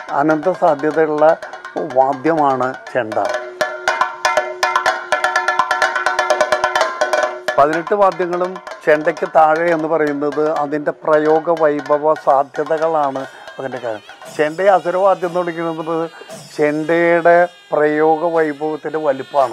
അനന്ത സാധ്യതയുള്ള വാദ്യമാണ് ചെണ്ട പതിനെട്ട് വാദ്യങ്ങളും ചെണ്ടയ്ക്ക് താഴെ എന്ന് പറയുന്നത് അതിൻ്റെ പ്രയോഗ വൈഭവ സാധ്യതകളാണ് അതിൻ്റെ കാര്യം ചെണ്ടയെ അസുരവാദ്യം എന്ന് വിളിക്കുന്നത് ചെണ്ടയുടെ പ്രയോഗ വൈഭവത്തിൻ്റെ വലിപ്പമാണ്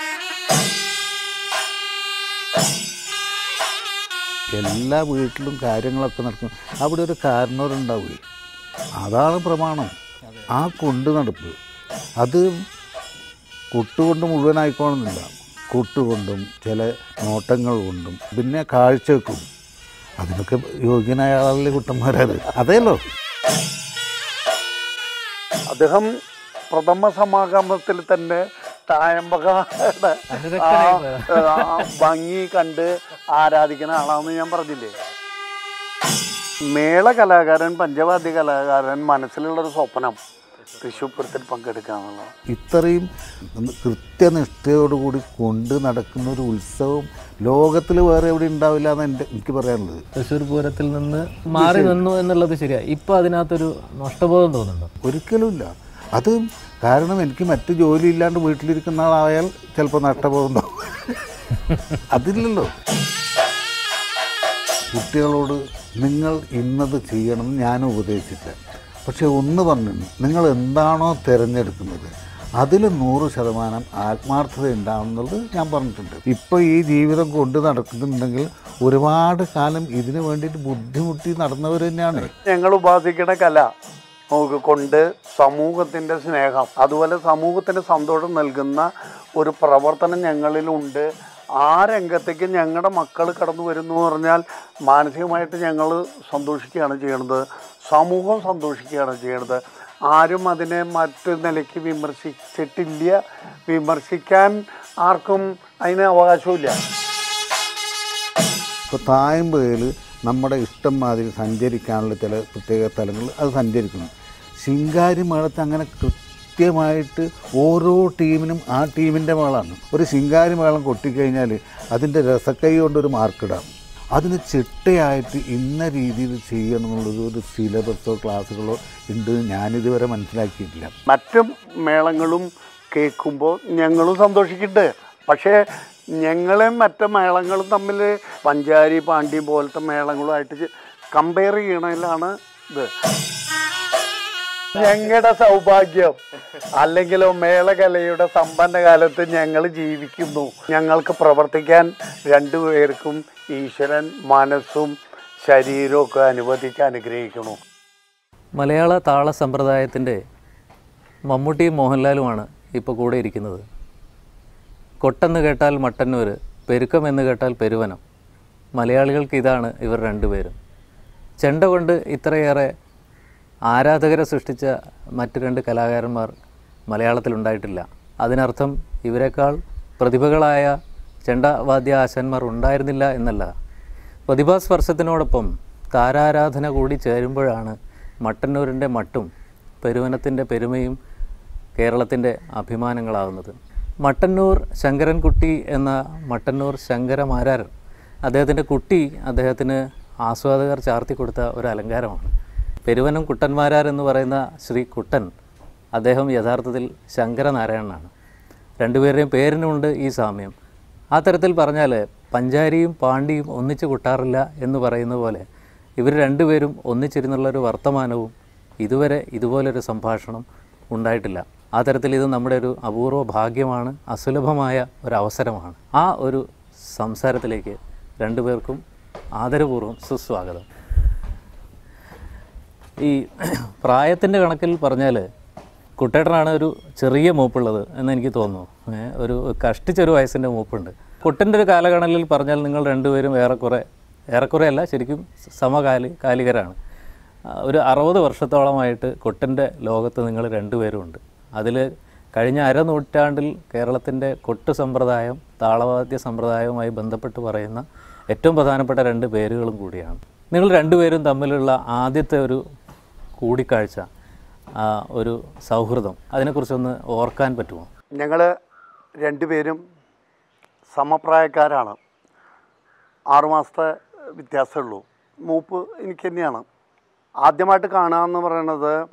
എല്ലാ വീട്ടിലും കാര്യങ്ങളൊക്കെ നടക്കും അവിടെ ഒരു കാരണവരുണ്ടാവുകയെ അതാണ് പ്രമാണം ആ കൊണ്ട് നടപ്പ് അത് കൊട്ടുകൊണ്ട് മുഴുവനായിക്കോണമെന്നില്ല കൊട്ടുകൊണ്ടും ചില നോട്ടങ്ങൾ കൊണ്ടും പിന്നെ കാഴ്ചവെക്കും അതിനൊക്കെ യോഗ്യനായ ആളല്ലേ കുട്ടന്മാരാത് അതേല്ലോ അദ്ദേഹം പ്രഥമ സമാഗമത്തിൽ തന്നെ തായമ്പകയുടെ ആ, ആ ഭംഗി കണ്ട് ആരാധിക്കുന്ന ആളാണെന്ന് ഞാൻ പറഞ്ഞില്ലേ മേള കലാകാരൻ പഞ്ചവാദ്യ കലാകാരൻ മനസ്സിലുള്ളൊരു സ്വപ്നം തൃശ്ശൂർ പൂരത്തിൽ പങ്കെടുക്കുക എന്നുള്ളതാണ് ഇത്രയും കൃത്യനിഷ്ഠയോടുകൂടി കൊണ്ട് നടക്കുന്ന ഒരു ഉത്സവം ലോകത്തിൽ വേറെ എവിടെ ഉണ്ടാവില്ല എന്ന് എൻ്റെ എനിക്ക് പറയാനുള്ളത് തൃശ്ശൂർ പൂരത്തിൽ നിന്ന് മാറി നിന്നു എന്നുള്ളത് ശരിയാ ഇപ്പൊ അതിനകത്തൊരു നഷ്ടബോധം തോന്നുന്നുണ്ടോ ഒരിക്കലുമില്ല അത് കാരണം എനിക്ക് മറ്റ് ജോലി ഇല്ലാണ്ട് വീട്ടിലിരിക്കുന്ന ആളായാൽ ചിലപ്പോൾ നഷ്ടബോധമുണ്ടാവും അതില്ലല്ലോ കുട്ടികളോട് നിങ്ങൾ ഇന്നത് ചെയ്യണമെന്ന് ഞാനും ഉപദേശിച്ചില്ല പക്ഷെ ഒന്ന് പറഞ്ഞു നിങ്ങൾ എന്താണോ തിരഞ്ഞെടുക്കുന്നത് അതിൽ നൂറ് ശതമാനം ആത്മാർത്ഥത ഉണ്ടാവുന്നത് ഞാൻ പറഞ്ഞിട്ടുണ്ട് ഇപ്പോൾ ഈ ജീവിതം കൊണ്ട് നടക്കുന്നുണ്ടെങ്കിൽ ഒരുപാട് കാലം ഇതിനു വേണ്ടിയിട്ട് ബുദ്ധിമുട്ടി നടന്നവർ തന്നെയാണ് ഞങ്ങൾ ഉപാസിക്കുന്ന കല നമുക്ക് കൊണ്ട് സമൂഹത്തിൻ്റെ സ്നേഹം അതുപോലെ സമൂഹത്തിന് സന്തോഷം നൽകുന്ന ഒരു പ്രവർത്തനം ഞങ്ങളിലുണ്ട് ആ രംഗത്തേക്ക് ഞങ്ങളുടെ മക്കൾ കടന്നു വരുന്നു എന്ന് പറഞ്ഞാൽ മാനസികമായിട്ട് ഞങ്ങൾ സന്തോഷിക്കുകയാണ് ചെയ്യണത് സമൂഹം സന്തോഷിക്കുകയാണ് ചെയ്യണത് ആരും അതിനെ മറ്റു നിലയ്ക്ക് വിമർശിച്ചിട്ടില്ല വിമർശിക്കാൻ ആർക്കും അതിന് അവകാശമില്ല ഇപ്പോൾ തായമ്പകയിൽ നമ്മുടെ ഇഷ്ടം മാതിരി സഞ്ചരിക്കാനുള്ള ചില പ്രത്യേക സ്ഥലങ്ങൾ അത് സഞ്ചരിക്കുന്നു ശിങ്കാരി മേളത്ത് അങ്ങനെ കൃത്യമായിട്ട് ഓരോ ടീമിനും ആ ടീമിൻ്റെ മേളാണ് ഒരു ശിങ്കാരി മേളം കൊട്ടിക്കഴിഞ്ഞാൽ അതിൻ്റെ രസക്കൈ കൊണ്ടൊരു മാർക്കിടാം അതിന് ചിട്ടയായിട്ട് ഇന്ന രീതിയിൽ ചെയ്യണം എന്നുള്ളത് ഒരു സിലബസോ ക്ലാസ്സുകളോ ഉണ്ട് ഞാനിതുവരെ മനസ്സിലാക്കിയിട്ടില്ല മറ്റ് മേളങ്ങളും കേൾക്കുമ്പോൾ ഞങ്ങളും സന്തോഷിക്കുന്നുണ്ട് പക്ഷേ ഞങ്ങളെയും മറ്റ് മേളങ്ങളും തമ്മിൽ പഞ്ചാരി പാണ്ഡ്യ പോലത്തെ മേളങ്ങളുമായിട്ട് കമ്പയർ ചെയ്യണതിലാണ് ഇത് ഞങ്ങളുടെ സൗഭാഗ്യം അല്ലെങ്കിലോ മേളകലയുടെ സമ്പന്ന കാലത്ത് ഞങ്ങൾ ജീവിക്കുന്നു ഞങ്ങൾക്ക് പ്രവർത്തിക്കാൻ രണ്ടുപേർക്കും ഈശ്വരൻ മനസ്സും ശരീരവും ഒക്കെ അനുവദിച്ച് അനുഗ്രഹിക്കുന്നു മലയാള താള സമ്പ്രദായത്തിൻ്റെ മമ്മൂട്ടിയും മോഹൻലാലുമാണ് ഇപ്പോൾ കൂടെ ഇരിക്കുന്നത് കൊട്ടെന്ന് കേട്ടാൽ മട്ടന്നൂർ പെരുക്കം എന്ന് കേട്ടാൽ പെരുവനം മലയാളികൾക്ക് ഇതാണ് ഇവർ രണ്ടുപേരും ചെണ്ട കൊണ്ട് ഇത്രയേറെ ആരാധകരെ സൃഷ്ടിച്ച മറ്റ് രണ്ട് കലാകാരന്മാർ മലയാളത്തിലുണ്ടായിട്ടില്ല അതിനർത്ഥം ഇവരെക്കാൾ പ്രതിഭകളായ ചെണ്ടവാദ്യ ആശാന്മാർ ഉണ്ടായിരുന്നില്ല എന്നല്ല പ്രതിഭാസ്പർശത്തിനോടൊപ്പം താരാരാധന കൂടി ചേരുമ്പോഴാണ് മട്ടന്നൂരിൻ്റെ മട്ടും പെരുവനത്തിൻ്റെ പെരുമയും കേരളത്തിൻ്റെ അഭിമാനങ്ങളാവുന്നത് മട്ടന്നൂർ ശങ്കരൻകുട്ടി എന്ന മട്ടന്നൂർ ശങ്കരമാരാരൻ അദ്ദേഹത്തിൻ്റെ കുട്ടി അദ്ദേഹത്തിന് ആസ്വാദകർ ചാർത്തി കൊടുത്ത ഒരു അലങ്കാരമാണ് പെരുവനം കുട്ടന്മാരാർ എന്ന് പറയുന്ന ശ്രീ കുട്ടൻ അദ്ദേഹം യഥാർത്ഥത്തിൽ ശങ്കരനാരായണനാണ് രണ്ടുപേരുടെയും പേരിനുമുണ്ട് ഈ സാമ്യം ആ തരത്തിൽ പറഞ്ഞാൽ പഞ്ചാരിയും പാണ്ഡിയും ഒന്നിച്ച് കൂട്ടാറില്ല എന്ന് പറയുന്ന പോലെ ഇവർ രണ്ടുപേരും ഒന്നിച്ചിരുന്നുള്ളൊരു വർത്തമാനവും ഇതുവരെ ഇതുപോലൊരു സംഭാഷണം ഉണ്ടായിട്ടില്ല ആ തരത്തിൽ ഇത് നമ്മുടെ ഒരു അപൂർവ ഭാഗ്യമാണ് അസുലഭമായ ഒരു അവസരമാണ് ആ ഒരു സംസാരത്തിലേക്ക് രണ്ടുപേർക്കും ആദരപൂർവ്വം സുസ്വാഗതം ഈ പ്രായത്തിൻ്റെ കണക്കിൽ പറഞ്ഞാൽ കുട്ടേട്ടനാണ് ഒരു ചെറിയ മൂപ്പുള്ളത് എന്ന് എനിക്ക് തോന്നുന്നു ഏ, ഒരു കഷ്ടിച്ചൊരു വയസ്സിൻ്റെ മൂപ്പുണ്ട് കുട്ടൻ്റെ ഒരു കാലഗണനിൽ പറഞ്ഞാൽ നിങ്ങൾ രണ്ടുപേരും ഏറെക്കുറെ ഏറെക്കുറെ അല്ല ശരിക്കും സമകാലി കാലികരാണ് ആ, ഒരു അറുപത് വർഷത്തോളമായിട്ട് കുട്ടൻ്റെ ലോകത്ത് നിങ്ങൾ രണ്ടുപേരുമുണ്ട് അതിൽ കഴിഞ്ഞ അരനൂറ്റാണ്ടിൽ കേരളത്തിൻ്റെ കൊട്ട് സമ്പ്രദായം താളവാദ്യ സമ്പ്രദായവുമായി ബന്ധപ്പെട്ട് പറയുന്ന ഏറ്റവും പ്രധാനപ്പെട്ട രണ്ട് പേരുകളും കൂടിയാണ് നിങ്ങൾ രണ്ടുപേരും തമ്മിലുള്ള ആദ്യത്തെ ഒരു കൂടിക്കാഴ്ച ആ, ഒരു സൗഹൃദം അതിനെക്കുറിച്ചൊന്ന് ഓർക്കാൻ പറ്റുമോ ഞങ്ങൾ രണ്ടുപേരും സമപ്രായക്കാരാണ് ആറുമാസത്തെ വ്യത്യാസമേ ഉള്ളൂ മൂപ്പ് എനിക്ക് തന്നെയാണ് ആദ്യമായിട്ട് കാണുക എന്ന് പറയുന്നത്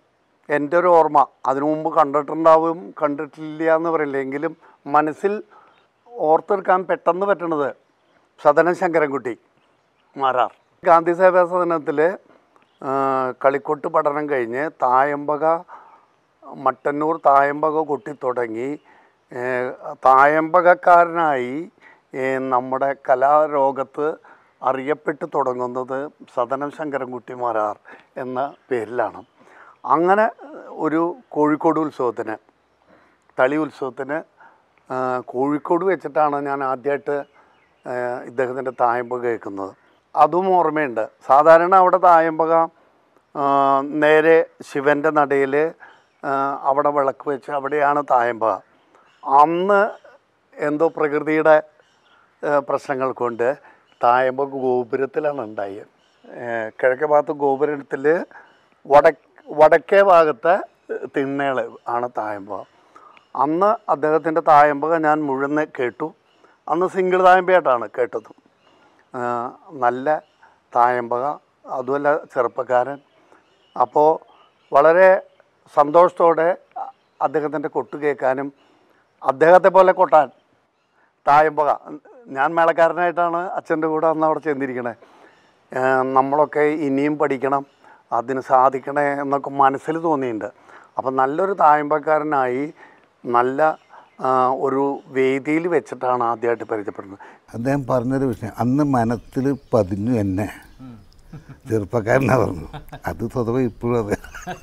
എൻ്റെ ഒരു ഓർമ്മ അതിനു മുമ്പ് കണ്ടിട്ടുണ്ടാവും കണ്ടിട്ടില്ല എന്ന് പറയില്ല എങ്കിലും മനസ്സിൽ ഓർത്തെടുക്കാൻ പെട്ടെന്ന് പറ്റണത് സദനം ശങ്കരൻകുട്ടി മാരാർ ഗാന്ധി സേവാ സദനത്തിൽ കളിക്കൊട്ട് പഠനം കഴിഞ്ഞ് തായമ്പക മട്ടന്നൂർ തായമ്പക കൊട്ടി തുടങ്ങി ഏഹ്, തായമ്പകക്കാരനായി ഏഹ്, നമ്മുടെ കലാലോകത്ത് അറിയപ്പെട്ട് തുടങ്ങുന്നത് സദനം ശങ്കരൻകുട്ടി മാരാർ എന്ന പേരിലാണ് അങ്ങനെ ഒരു കോഴിക്കോട് ഉത്സവത്തിന് തളി ഉത്സവത്തിന് ആ, കോഴിക്കോട് വെച്ചിട്ടാണ് ഞാൻ ആദ്യമായിട്ട് ഇദ്ദേഹത്തിൻ്റെ തായമ്പക കേൾക്കുന്നത് അതും ഓർമ്മയുണ്ട് സാധാരണ അവിടെ തായമ്പക ആ, നേരെ ശിവൻ്റെ നടയിൽ അവിടെ വിളക്ക് വെച്ച് അവിടെയാണ് തായമ്പക അന്ന് എന്തോ പ്രകൃതിയുടെ ആ, പ്രശ്നങ്ങൾ കൊണ്ട് തായമ്പക ഗോപുരത്തിലാണ് ഉണ്ടായത് ഏ, കിഴക്കേ ഭാഗത്ത് ഗോപുരത്തിൽ വടക്ക് വടക്കേ ഭാഗത്തെ തിണ്ണേൾ ആണ് തായമ്പക അന്ന് അദ്ദേഹത്തിൻ്റെ തായമ്പക ഞാൻ മുഴുവൻ കേട്ടു അന്ന് സിംഗിൾ തായമ്പയായിട്ടാണ് കേട്ടത് ആ, നല്ല തായമ്പക അതുമല്ല ചെറുപ്പക്കാരൻ അപ്പോൾ വളരെ സന്തോഷത്തോടെ അദ്ദേഹത്തിൻ്റെ കൊട്ട് കേൾക്കാനും അദ്ദേഹത്തെ പോലെ കൊട്ടാൻ തായമ്പക ഞാൻ മേളക്കാരനായിട്ടാണ് അച്ഛൻ്റെ കൂടെ അന്ന് അവിടെ ചെന്നിരിക്കണേ ഏഹ് നമ്മളൊക്കെ ഇനിയും പഠിക്കണം അതിന് സാധിക്കണേ എന്നൊക്കെ മനസ്സിൽ തോന്നിയിട്ടുണ്ട് അപ്പം നല്ലൊരു തായമ്പക്കാരനായി നല്ല ആ, ഒരു വേദിയിൽ വെച്ചിട്ടാണ് ആദ്യമായിട്ട് പരിചയപ്പെടുന്നത് അദ്ദേഹം പറഞ്ഞൊരു വിഷയം അന്ന് മനസ്സിൽ പതിഞ്ഞു എന്നെ ചെറുപ്പക്കാരനാ പറഞ്ഞു അത് സ്വതവേ ഇപ്പോഴും അതെ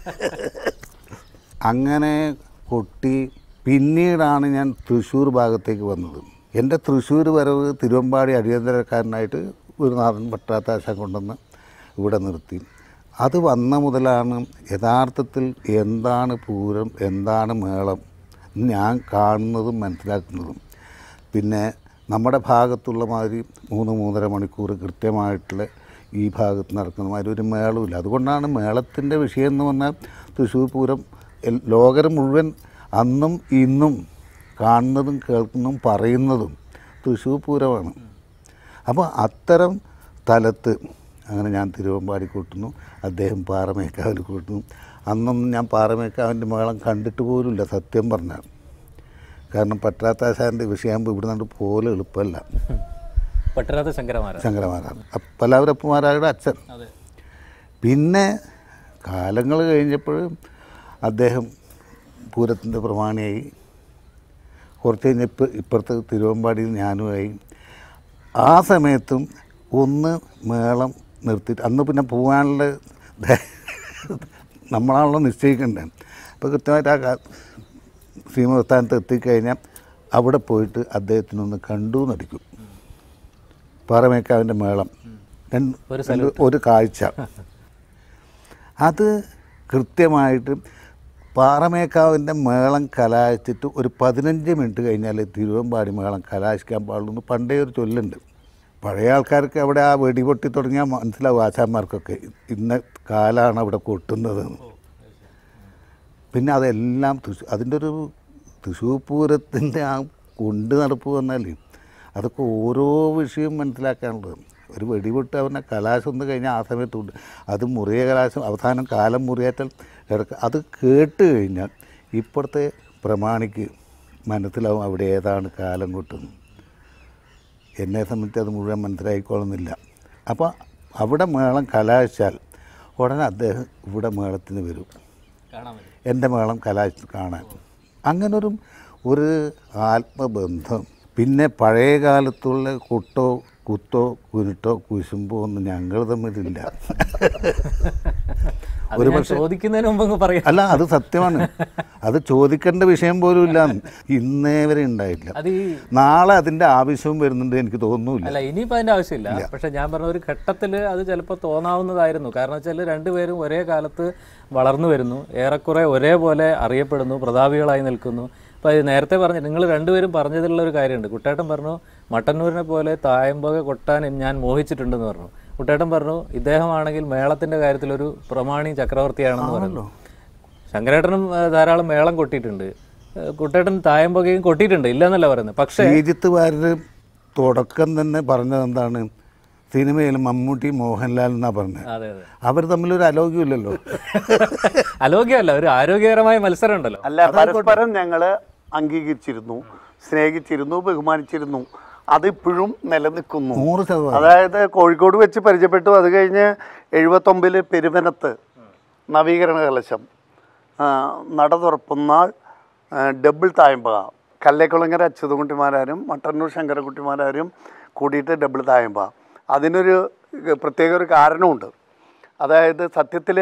അങ്ങനെ കൊട്ടി പിന്നീടാണ് ഞാൻ തൃശ്ശൂർ ഭാഗത്തേക്ക് വന്നത് എൻ്റെ തൃശ്ശൂർ വരവ് തിരുവമ്പാടി അടിയന്തരക്കാരനായിട്ട് ഒരു നാടൻ പട്ടാത്താശ കൊണ്ടുവന്ന് ഇവിടെ നിർത്തി അത് വന്ന മുതലാണ് യഥാർത്ഥത്തിൽ എന്താണ് പൂരം എന്താണ് മേളം എന്ന് ഞാൻ കാണുന്നതും മനസ്സിലാക്കുന്നതും പിന്നെ നമ്മുടെ ഭാഗത്തുള്ള മാതിരി മൂന്ന് മൂന്നര മണിക്കൂർ കൃത്യമായിട്ടുള്ള ഈ ഭാഗത്ത് നടക്കുന്ന മാതിരി ഒരു മേളമില്ല അതുകൊണ്ടാണ് മേളത്തിൻ്റെ വിഷയം എന്ന് പറഞ്ഞാൽ തൃശ്ശൂർ പൂരം എൽ- ലോകം മുഴുവൻ അന്നും ഇന്നും കാണുന്നതും കേൾക്കുന്നതും പറയുന്നതും തൃശ്ശൂർ പൂരമാണ് അപ്പോൾ അത്തരം തലത്ത് അങ്ങനെ ഞാൻ തിരുവമ്പാടി കൂട്ടുന്നു അദ്ദേഹം പാറമേക്കാവിൽ കൂട്ടുന്നു അന്നൊന്നും ഞാൻ പാറമേക്കാവിൻ്റെ മേളം കണ്ടിട്ട് പോലുമില്ല സത്യം പറഞ്ഞാൽ കാരണം പറ്റാത്താശാൻ്റെ വിഷയമാകുമ്പോൾ ഇവിടെ നിന്ന് പോലെ എളുപ്പമല്ല പട്ടരാത്ത ശങ്കരമാരാ ശങ്കരമാരാണ് പല്ലാവരപ്പമാരായുടെ അച്ഛൻ അതെ പിന്നെ കാലങ്ങൾ കഴിഞ്ഞപ്പോൾ അദ്ദേഹം പൂരത്തിൻ്റെ പ്രമാണിയായി കുറച്ച് കഴിഞ്ഞപ്പോൾ ഇപ്പുറത്ത് തിരുവമ്പാടിയിൽ ഞാനുമായി ആ സമയത്തും ഒന്ന് മേളം നിർത്തിയിട്ട് അന്ന് പിന്നെ പോകാനുള്ള ധൈ- നമ്മളാണല്ലോ നിശ്ചയിക്കണ്ടേ അപ്പോൾ കൃത്യമായിട്ട് ആ കാ- ശ്രീമസ്ഥാനത്ത് എത്തിക്കഴിഞ്ഞാൽ അവിടെ പോയിട്ട് അദ്ദേഹത്തിനൊന്ന് കണ്ടു നടിക്കും പാറമേക്കാവിൻ്റെ മേളം രണ്ട് ഒരു രണ്ട് ഒരു കാഴ്ച അത് കൃത്യമായിട്ട് പാറമേക്കാവിൻ്റെ മേളം കലാശിച്ചിട്ട് ഒരു പതിനഞ്ച് മിനിറ്റ് കഴിഞ്ഞാൽ തിരുവമ്പാടി മേളം കലാശിക്കാൻ പാടുള്ളൂ എന്ന് പണ്ടേ ഒരു ചൊല്ലുണ്ട് പഴയ ആൾക്കാർക്ക് അവിടെ ആ വെടിപൊട്ടി തുടങ്ങിയാൽ മനസ്സിലാവും ആശാന്മാർക്കൊക്കെ ഇന്ന കാലാണ് അവിടെ കൊട്ടുന്നത് പിന്നെ അതെല്ലാം തൃശ്ശൂർ അതിൻ്റെ ഒരു തൃശ്ശൂർ പൂരത്തിൻ്റെ ആ കൊണ്ട് നടപ്പ് വന്നാൽ അതൊക്കെ ഓരോ വിഷയം മനസ്സിലാക്കാനുള്ളത് ഒരു വെടിപൊട്ട് അവനെ കലാശം ഒന്ന് കഴിഞ്ഞാൽ ആ സമയത്തുണ്ട് അത് മുറിയ കലാശം അവസാനം കാലം മുറിയേറ്റാൽ കിടക്ക അത് കേട്ട് കഴിഞ്ഞാൽ ഇപ്പോഴത്തെ പ്രമാണിക്ക് മനസ്സിലാവും അവിടെ ഏതാണ് കാലം കൊട്ടുന്നത് എന്നെ സംബന്ധിച്ച് അത് മുഴുവൻ മനസ്സിലായിക്കോളുന്നില്ല അപ്പോൾ അവിടെ മേളം കലാശിച്ചാൽ ഉടനെ അദ്ദേഹം ഇവിടെ മേളത്തിന് വരും കാണാൻ പറ്റും എൻ്റെ മേളം കലാശിച്ച് കാണാൻ അങ്ങനൊരു ഒരു ആത്മബന്ധം പിന്നെ പഴയ കാലത്തുള്ള കുട്ടോ കുത്തോ കുരുട്ടോ കുശുമ്പോ ഒന്നും ഞങ്ങൾ തമ്മിലില്ല അത് ഞാൻ ചോദിക്കുന്നതിന് മുമ്പ് അങ്ങ് പറയാം അല്ല അത് സത്യമാണ് അത് ചോദിക്കേണ്ട വിഷയം പോലും ഇല്ല ഇന്നേ വരെ ഉണ്ടായിട്ടില്ല അത് ഈ നാളെ അതിൻ്റെ ആവശ്യവും വരുന്നുണ്ട് എനിക്ക് തോന്നുന്നില്ല അല്ല ഇനിയിപ്പോൾ അതിൻ്റെ ആവശ്യമില്ല പക്ഷെ ഞാൻ പറഞ്ഞ ഒരു ഘട്ടത്തിൽ അത് ചിലപ്പോൾ തോന്നാവുന്നതായിരുന്നു കാരണം വെച്ചാൽ രണ്ടുപേരും ഒരേ കാലത്ത് വളർന്നു വരുന്നു ഏറെക്കുറെ ഒരേപോലെ അറിയപ്പെടുന്നു പ്രതാപികളായി നിൽക്കുന്നു അപ്പോൾ ഇത് നേരത്തെ പറഞ്ഞു നിങ്ങൾ രണ്ടുപേരും പറഞ്ഞതിലുള്ള ഒരു കാര്യമുണ്ട് കുട്ടേട്ടൻ പറഞ്ഞു മട്ടന്നൂരിനെ പോലെ തായമ്പക കൊട്ടാൻ ഞാൻ മോഹിച്ചിട്ടുണ്ടെന്ന് പറഞ്ഞു കുട്ടേട്ടൻ പറഞ്ഞു ഇദ്ദേഹമാണെങ്കിൽ മേളത്തിൻ്റെ കാര്യത്തിലൊരു പ്രമാണി ചക്രവർത്തിയാണെന്ന് പറഞ്ഞു ശങ്കരേട്ടനും ആ, ധാരാളം മേളം കൊട്ടിയിട്ടുണ്ട് ആ, കുട്ടേട്ടൻ തായമ്പകയും കൊട്ടിയിട്ടുണ്ട് ഇല്ലെന്നല്ല പറയുന്നത് പക്ഷേ ശ്രീജിത്ത് വാര്യർ തുടക്കം തന്നെ പറഞ്ഞത് എന്താണ് സിനിമയിൽ മമ്മൂട്ടി മോഹൻലാൽ എന്നാ പറഞ്ഞത് അതെ അതെ അവർ തമ്മിലൊരു അലോക്യമില്ലല്ലോ അലോഗ്യമല്ല ഒരു ആരോഗ്യകരമായ മത്സരം ഉണ്ടല്ലോ അല്ല പരസ്പരം ഞങ്ങള് അംഗീകരിച്ചിരുന്നു സ്നേഹിച്ചിരുന്നു ബഹുമാനിച്ചിരുന്നു അതിപ്പോഴും നിലനിൽക്കുന്നു നൂറ് ശതമാനം അതായത് കോഴിക്കോട് വെച്ച് പരിചയപ്പെട്ടു അത് കഴിഞ്ഞ് എഴുപത്തൊമ്പതില് പെരുവനത്ത് നവീകരണ കലശം ആ, നട തുറപ്പുന്നാൾ ആ, ഡബിൾ തായമ്പക കല്ലേക്കുളങ്ങര അച്യുതകുട്ടിമാരാരും മട്ടന്നൂർ ശങ്കരക്കുട്ടിമാരാരും കൂടിയിട്ട് ഡബിൾ തായമ്പ അതിനൊരു പ്രത്യേക ഒരു കാരണമുണ്ട് അതായത് സത്യത്തിൽ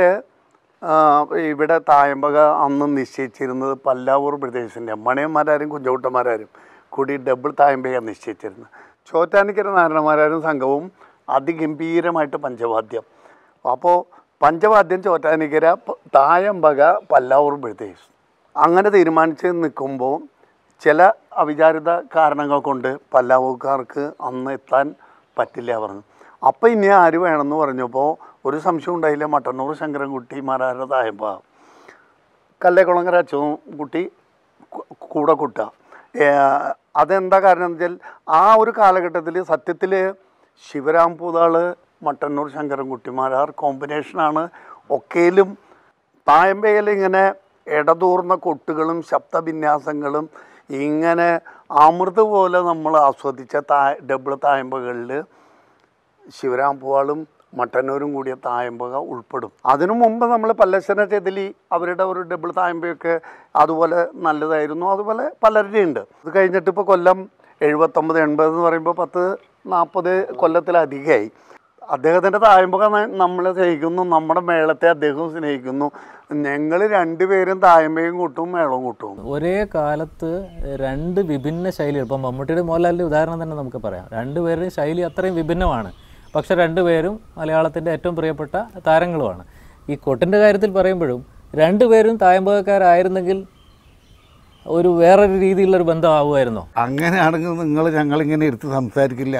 ഇവിടെ തായമ്പക അന്ന് നിശ്ചയിച്ചിരുന്നത് പല്ലാവൂർ പ്രദേശിൻ്റെ മണിയന്മാരാരും കുഞ്ചോട്ടന്മാരാരും കൂടി ഡബിൾ തായമ്പയാണ് നിശ്ചയിച്ചിരുന്നത് ചോറ്റാനിക്കര നാരായണന്മാരാരും സംഘവും അതിഗംഭീരമായിട്ട് പഞ്ചവാദ്യം അപ്പോൾ പഞ്ചവാദ്യം ചോറ്റാനിക്കര പ- തായമ്പക പല്ലാവൂർ പ്രദേശ് അങ്ങനെ തീരുമാനിച്ച് നിൽക്കുമ്പോൾ ചില അവിചാരിത കാരണങ്ങൾ കൊണ്ട് പല്ലാവൂർക്കാർക്ക് അന്ന് എത്താൻ പറ്റില്ല പറഞ്ഞു അപ്പോൾ ഇനി ആര് വേണമെന്ന് പറഞ്ഞപ്പോൾ ഒരു സംശയം ഉണ്ടായില്ല മട്ടന്നൂർ ശങ്കരൻകുട്ടി മാരാരുടെ തായമ്പ കല്ലേക്കുളങ്ങര അച്ഛൻ കുട്ടി കു- കൂടെ കൂട്ടുക ഏ, അതെന്താ കാരണം എന്ന് വെച്ചാൽ ആ ഒരു കാലഘട്ടത്തിൽ സത്യത്തിൽ ശിവരാം പൂതാള് മട്ടന്നൂർ ശങ്കരൻകുട്ടിമാരാർ കോമ്പിനേഷനാണ് ഒക്കേലും തായമ്പയിൽ ഇങ്ങനെ ഇടതൂർന്ന കൊട്ടുകളും ശബ്ദവിന്യാസങ്ങളും ഇങ്ങനെ അമൃത് പോലെ നമ്മൾ ആസ്വദിച്ച താ ഡബിൾ തായമ്പകളിൽ ശിവരാം പൂവാളും മട്ടന്നൂരും കൂടിയ തായമ്പക ഉൾപ്പെടും അതിനു മുമ്പ് നമ്മൾ പല്ലശ്ശന ചെതിലി അവരുടെ ഒരു ഡബിൾ തായമ്പയൊക്കെ അതുപോലെ നല്ലതായിരുന്നു അതുപോലെ പലരുടെയും ഉണ്ട് ഇത് കഴിഞ്ഞിട്ട് ഇപ്പോൾ കൊല്ലം എഴുപത്തൊമ്പത് എൺപത് എന്ന് പറയുമ്പോൾ പത്ത് നാൽപ്പത് കൊല്ലത്തിലധികമായി അദ്ദേഹത്തിൻ്റെ തായമ്പക നമ്മളെ സ്നേഹിക്കുന്നു നമ്മുടെ മേളത്തെ അദ്ദേഹവും സ്നേഹിക്കുന്നു ഞങ്ങൾ രണ്ടുപേരും തായമ്പയും കൂട്ടും മേളവും കൂട്ടും ഒരേ കാലത്ത് രണ്ട് വിഭിന്ന ശൈലികൾ ഇപ്പം മമ്മൂട്ടിയുടെ മോഹൻലാലിൻ്റെ ഉദാഹരണം തന്നെ നമുക്ക് പറയാം രണ്ടുപേരുടെയും ശൈലി അത്രയും വിഭിന്നമാണ് പക്ഷെ രണ്ടുപേരും മലയാളത്തിൻ്റെ ഏറ്റവും പ്രിയപ്പെട്ട താരങ്ങളുമാണ് ഈ കൊട്ടിൻ്റെ കാര്യത്തിൽ പറയുമ്പോഴും രണ്ടുപേരും തായമ്പകക്കാരായിരുന്നെങ്കിൽ ഒരു വേറൊരു രീതിയിലുള്ളൊരു ബന്ധമാവുമായിരുന്നോ അങ്ങനെയാണെങ്കിൽ നിങ്ങൾ ഞങ്ങളിങ്ങനെ എടുത്ത് സംസാരിക്കില്ല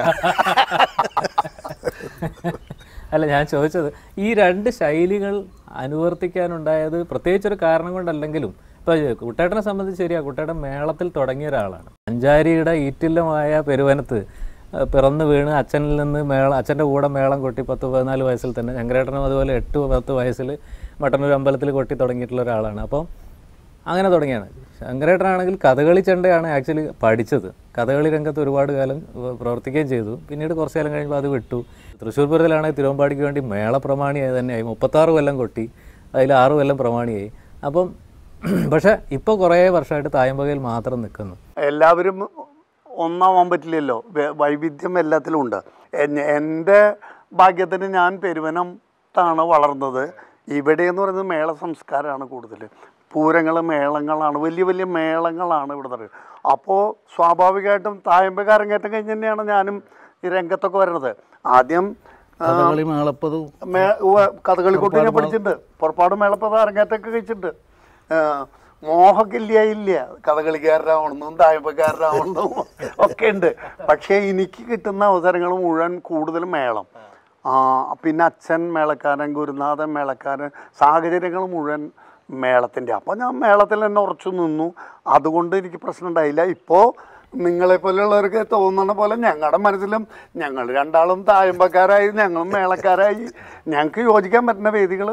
അല്ല ഞാൻ ചോദിച്ചത് ഈ രണ്ട് ശൈലികൾ അനുവർത്തിക്കാനുണ്ടായത് പ്രത്യേകിച്ചൊരു കാരണം കൊണ്ടല്ലെങ്കിലും ഇപ്പോൾ കുട്ടേട്ടനെ സംബന്ധിച്ച് ശരിയാ കുട്ടേട്ടൻ മേളത്തിൽ തുടങ്ങിയ ഒരാളാണ് അഞ്ചാരിയുടെ ഈറ്റില്ലമായ പെരുവനത്ത് ആ, പിറന്നു വീണ് അച്ഛനിൽ നിന്ന് മേള അച്ഛൻ്റെ കൂടെ മേളം കൊട്ടി പത്ത് പതിനാല് വയസ്സിൽ തന്നെ ശങ്കരേട്ടനും അതുപോലെ എട്ട് പത്ത് വയസ്സിൽ മട്ടന്നൂർ അമ്പലത്തിൽ കൊട്ടി തുടങ്ങിയിട്ടുള്ള ഒരാളാണ് അപ്പം അങ്ങനെ തുടങ്ങിയാണ് ശങ്കരേട്ടനാണെങ്കിൽ കഥകളി ചെണ്ടയാണ് ആക്ച്വലി പഠിച്ചത് കഥകളി രംഗത്ത് ഒരുപാട് കാലം വ- പ്രവർത്തിക്കുകയും ചെയ്തു പിന്നീട് കുറച്ച് കാലം കഴിയുമ്പോൾ അത് വിട്ടു തൃശ്ശൂർ പൂരത്തിലാണെങ്കിൽ തിരുവമ്പാടിക്ക് വേണ്ടി മേള പ്രമാണിയായി തന്നെയായി മുപ്പത്താറ് കൊല്ലം കൊട്ടി അതിൽ ആറ് കൊല്ലം പ്രമാണിയായി അപ്പം പക്ഷേ ഇപ്പോൾ കുറേ വർഷമായിട്ട് തായമ്പകയിൽ മാത്രം നിൽക്കുന്നു എല്ലാവരും ഒന്നാവാൻ പറ്റില്ലല്ലോ വെ- വൈവിധ്യം എല്ലാത്തിലും ഉണ്ട് എന്നെ- എൻ്റെ ഭാഗ്യത്തിന് ഞാൻ പെരുവനത്താണ് വളർന്നത് ഇവിടെ എന്ന് പറയുന്നത് മേള സംസ്കാരമാണ് കൂടുതൽ പൂരങ്ങൾ മേളങ്ങളാണ് വലിയ വലിയ മേളങ്ങളാണ് ഇവിടെ നടക്കുന്നത് അപ്പോൾ സ്വാഭാവികമായിട്ടും തായമ്പക അരങ്ങേറ്റം കഴിഞ്ഞ് തന്നെയാണ് ഞാനും ഈ രംഗത്തൊക്കെ വരുന്നത് ആദ്യം ആ, കഥകളി മേളപ്പതും മേ- ഉവ്വ് കഥകളി കൊട്ടി ഞാൻ പഠിച്ചിട്ടുണ്ട് പുറപ്പാട് മേളപ്പത അരങ്ങേറ്റമൊക്കെ കഴിച്ചിട്ടുണ്ട് ആ, മോഹമൊക്കെ ഇല്ല ഇല്ല കഥകളിക്കാരനാവണമെന്നും തായ്പക്കാരനാവണമെന്നും ഒക്കെ ഉണ്ട് പക്ഷേ എനിക്ക് കിട്ടുന്ന അവസരങ്ങൾ മുഴുവൻ കൂടുതലും മേളം ആ, പിന്നെ അച്ഛൻ മേളക്കാരൻ ഗുരുനാഥൻ മേളക്കാരൻ സാഹചര്യങ്ങൾ മുഴുവൻ മേളത്തിൻ്റെ അപ്പോൾ ഞാൻ മേളത്തിൽ തന്നെ ഉറച്ചു നിന്നു അതുകൊണ്ട് എനിക്ക് പ്രശ്നം ഉണ്ടായില്ല ഇപ്പോൾ നിങ്ങളെ പോലെയുള്ളവർക്ക് തോന്നുന്ന പോലെ ഞങ്ങളുടെ മനസ്സിലും ഞങ്ങൾ രണ്ടാളും തായമ്പക്കാരായി ഞങ്ങളും മേളക്കാരായി ഞങ്ങൾക്ക് യോജിക്കാൻ പറ്റുന്ന വേദികൾ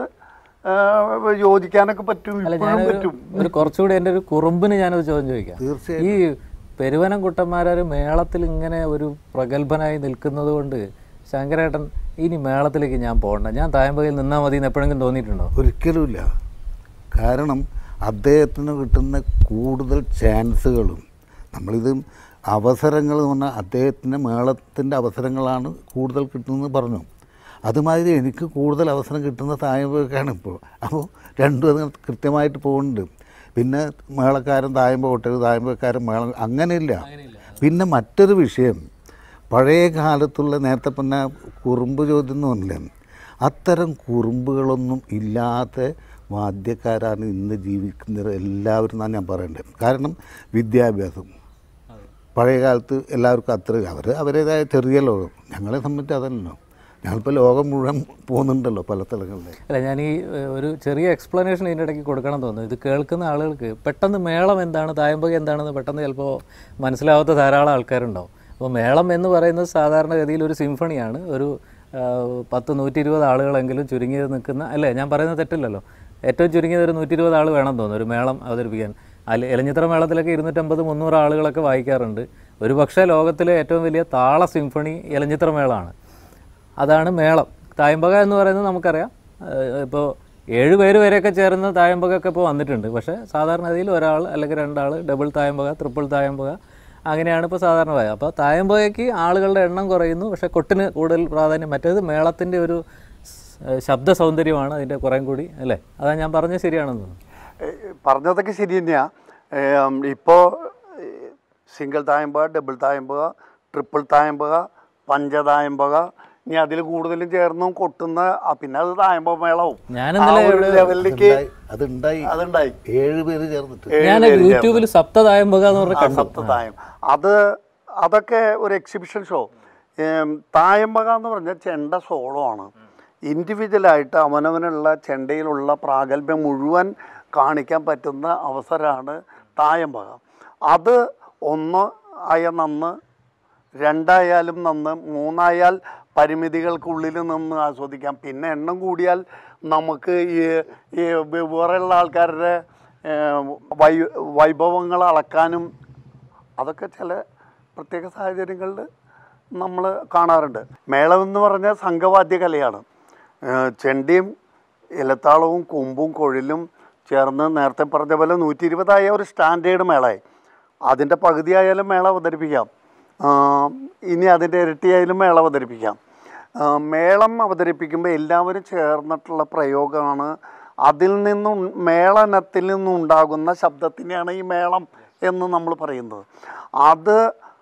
യോജിക്കാനൊക്കെ പറ്റും അല്ല ഇപ്പോഴും ഞാനൊരു പറ്റും ഒരു കുറച്ചുകൂടി എൻ്റെ ഒരു കുറുമ്പിന് ഞാനൊരു ചോദ്യം ചോദിക്കാം തീർച്ചയായും ഈ പെരുവനം കുട്ടന്മാരൊരു മേളത്തിൽ ഇങ്ങനെ ഒരു പ്രഗത്ഭനായി നിൽക്കുന്നത് കൊണ്ട് ശങ്കരേട്ടൻ ഇനി മേളത്തിലേക്ക് ഞാൻ പോകണ്ട ഞാൻ തായമ്പകയിൽ നിന്നാൽ മതി എന്ന് എപ്പോഴെങ്കിലും തോന്നിയിട്ടുണ്ടോ ഒരിക്കലുമില്ല കാരണം അദ്ദേഹത്തിന് കിട്ടുന്ന കൂടുതൽ ചാൻസുകളും നമ്മളിത് അവസരങ്ങൾ എന്ന് പറഞ്ഞാൽ അദ്ദേഹത്തിൻ്റെ മേളത്തിൻ്റെ അവസരങ്ങളാണ് കൂടുതൽ കിട്ടുന്നത് പറഞ്ഞു അതുമാതിരി എനിക്ക് കൂടുതൽ അവസരം കിട്ടുന്ന തായമ്പൊക്കെയാണ് ഇപ്പോൾ അപ്പോൾ രണ്ടും അത് കൃത്യമായിട്ട് പോകുന്നുണ്ട് പിന്നെ മേളക്കാരൻ തായമ്പ കൊട്ടൽ തായമ്പക്കാരൻ മേളം അങ്ങനെയില്ല പിന്നെ മറ്റൊരു വിഷയം പഴയ കാലത്തുള്ള നേരത്തെ പറഞ്ഞ കുറുമ്പ് ചോദ്യം എന്ന് പറഞ്ഞില്ലേ അത്തരം കുറുമ്പുകളൊന്നും ഇല്ലാത്ത വാദ്യക്കാരാണ് ഇന്ന് ജീവിക്കുന്നത് എല്ലാവരും എന്നാണ് ഞാൻ പറയേണ്ടത് കാരണം വിദ്യാഭ്യാസം പഴയ കാലത്ത് എല്ലാവർക്കും അത്ര അവർ അവരുടേതായ ചെറിയ ലോകം ഞങ്ങളെ സംബന്ധിച്ച് അതല്ലല്ലോ ഞങ്ങളിപ്പോൾ ലോകം മുഴുവൻ പോകുന്നുണ്ടല്ലോ പല സ്ഥലങ്ങളിലേക്ക് അല്ല ഞാൻ ഈ ഏഹ്, ഒരു ചെറിയ എക്സ്പ്ലനേഷൻ ഇതിൻ്റെ ഇടയ്ക്ക് കൊടുക്കണം എന്ന് തോന്നുന്നു ഇത് കേൾക്കുന്ന ആളുകൾക്ക് പെട്ടെന്ന് മേളം എന്താണ് തായമ്പക എന്താണെന്ന് പെട്ടെന്ന് ചിലപ്പോൾ മനസ്സിലാവാത്ത ധാരാളം ആൾക്കാരുണ്ടാവും അപ്പോൾ മേളം എന്ന് പറയുന്നത് സാധാരണഗതിയിൽ ഒരു സിംഫണിയാണ് ഒരു ആ, പത്ത് നൂറ്റി ഇരുപത് ആളുകളെങ്കിലും ചുരുങ്ങിയത് നിൽക്കുന്ന അല്ലേ ഞാൻ പറയുന്നത് തെറ്റില്ലല്ലോ ഏറ്റവും ചുരുങ്ങിയത് ഒരു നൂറ്റി ഇരുപത് ആൾ വേണം തോന്നുന്നു ഒരു മേളം അവതരിപ്പിക്കാൻ അല്ല എലഞ്ഞിത്ര മേളത്തിലൊക്കെ ഇരുന്നൂറ്റമ്പത് മുന്നൂറ് ആളുകളൊക്കെ വായിക്കാറുണ്ട് ഒരു പക്ഷേ ലോകത്തിലെ ഏറ്റവും വലിയ താള സിംഫണി എലഞ്ഞിത്ര മേളമാണ് അതാണ് മേളം തായമ്പക എന്ന് പറയുന്നത് നമുക്കറിയാം ഇപ്പോൾ ഏഴ് പേര് വരെയൊക്കെ ചേർന്ന് തായമ്പകയൊക്കെ ഇപ്പോൾ വന്നിട്ടുണ്ട് പക്ഷേ സാധാരണ ഗതിയിൽ ഒരാൾ അല്ലെങ്കിൽ രണ്ടാൾ ഡബിൾ തായമ്പക ട്രിപ്പിൾ തായമ്പക അങ്ങനെയാണ് ഇപ്പോൾ സാധാരണ പറയുക അപ്പോൾ തായമ്പകയ്ക്ക് ആളുകളുടെ എണ്ണം കുറയുന്നു പക്ഷേ കൊട്ടിന് കൂടുതൽ പ്രാധാന്യം മറ്റേത് മേളത്തിൻ്റെ ഒരു സ്- ശബ്ദ സൗന്ദര്യമാണ് അതിൻ്റെ കുറേം കൂടി അല്ലേ അതാ ഞാൻ പറഞ്ഞത് ശരിയാണെന്ന് തോന്നുന്നു ഏഹ് പറഞ്ഞതൊക്കെ ശരി തന്നെയാ ഇപ്പോൾ സിംഗിൾ തായമ്പക ഡബിൾ തായമ്പക ട്രിപ്പിൾ തായമ്പക പഞ്ചതായമ്പക ഇനി അതിൽ കൂടുതലും ചേർന്നും കൊട്ടുന്ന ആ, പിന്നെ അത് തായമ്പക മേളവും ഞാൻ ആ ഇന്നലെ ഒരു ലെവലിലേക്ക് ഉണ്ടായി- അതുണ്ടായി അതുണ്ടായി ഏഴ് പേര് ചേർന്നിട്ട് ഏഴ് ഞാൻ പേര് യൂട്യൂബിൽ സപ്ത തായമ്പക എന്ന് പറഞ്ഞ ആ, കണ്ടു സപ്തതായം അത് അതൊക്കെ ഒരു എക്സിബിഷൻ ഷോ തായമ്പക എന്ന് പറഞ്ഞാൽ ചെണ്ട സോളോ ആണ് ഇൻഡിവിജ്വലായിട്ട് അവനവനുള്ള ചെണ്ടയിലുള്ള പ്രാഗൽഭ്യം മുഴുവൻ കാണിക്കാൻ പറ്റുന്ന അവസരമാണ് തായമ്പക അത് ഒന്ന് ആയ നന്ന് രണ്ടായാലും നന്ന് മൂന്നായാൽ പരിമിതികൾക്കുള്ളിൽ നിന്ന് ആസ്വദിക്കാം പിന്നെ എണ്ണം കൂടിയാൽ നമുക്ക് ഈ ഈ വേറെയുള്ള ആൾക്കാരുടെ ഏഹ്, വൈ വൈഭവങ്ങൾ അളക്കാനും അതൊക്കെ ചില പ്രത്യേക സാഹചര്യങ്ങളിൽ നമ്മൾ കാണാറുണ്ട് മേളം എന്ന് പറഞ്ഞാൽ സംഘവാദ്യ കലയാണ് ഏഹ് ചെണ്ടയും ഇലത്താളവും കൊമ്പും കൊഴിലും ചേർന്ന് നേരത്തെ പറഞ്ഞ പോലെ നൂറ്റി ഇരുപതായ ഒരു സ്റ്റാൻഡേർഡ് മേളയായി അതിൻ്റെ പകുതിയായാലും മേള അവതരിപ്പിക്കാം ആഹ് ഇനി അതിൻ്റെ ഇരട്ടിയായാലും മേള അവതരിപ്പിക്കാം ആഹ് മേളം അവതരിപ്പിക്കുമ്പോൾ എല്ലാവരും ചേർന്നിട്ടുള്ള പ്രയോഗമാണ് അതിൽ നിന്നും മേളനത്തിൽ നിന്നുണ്ടാകുന്ന ശബ്ദത്തിനെയാണ് ഈ മേളം എന്ന് നമ്മൾ പറയുന്നത് അത്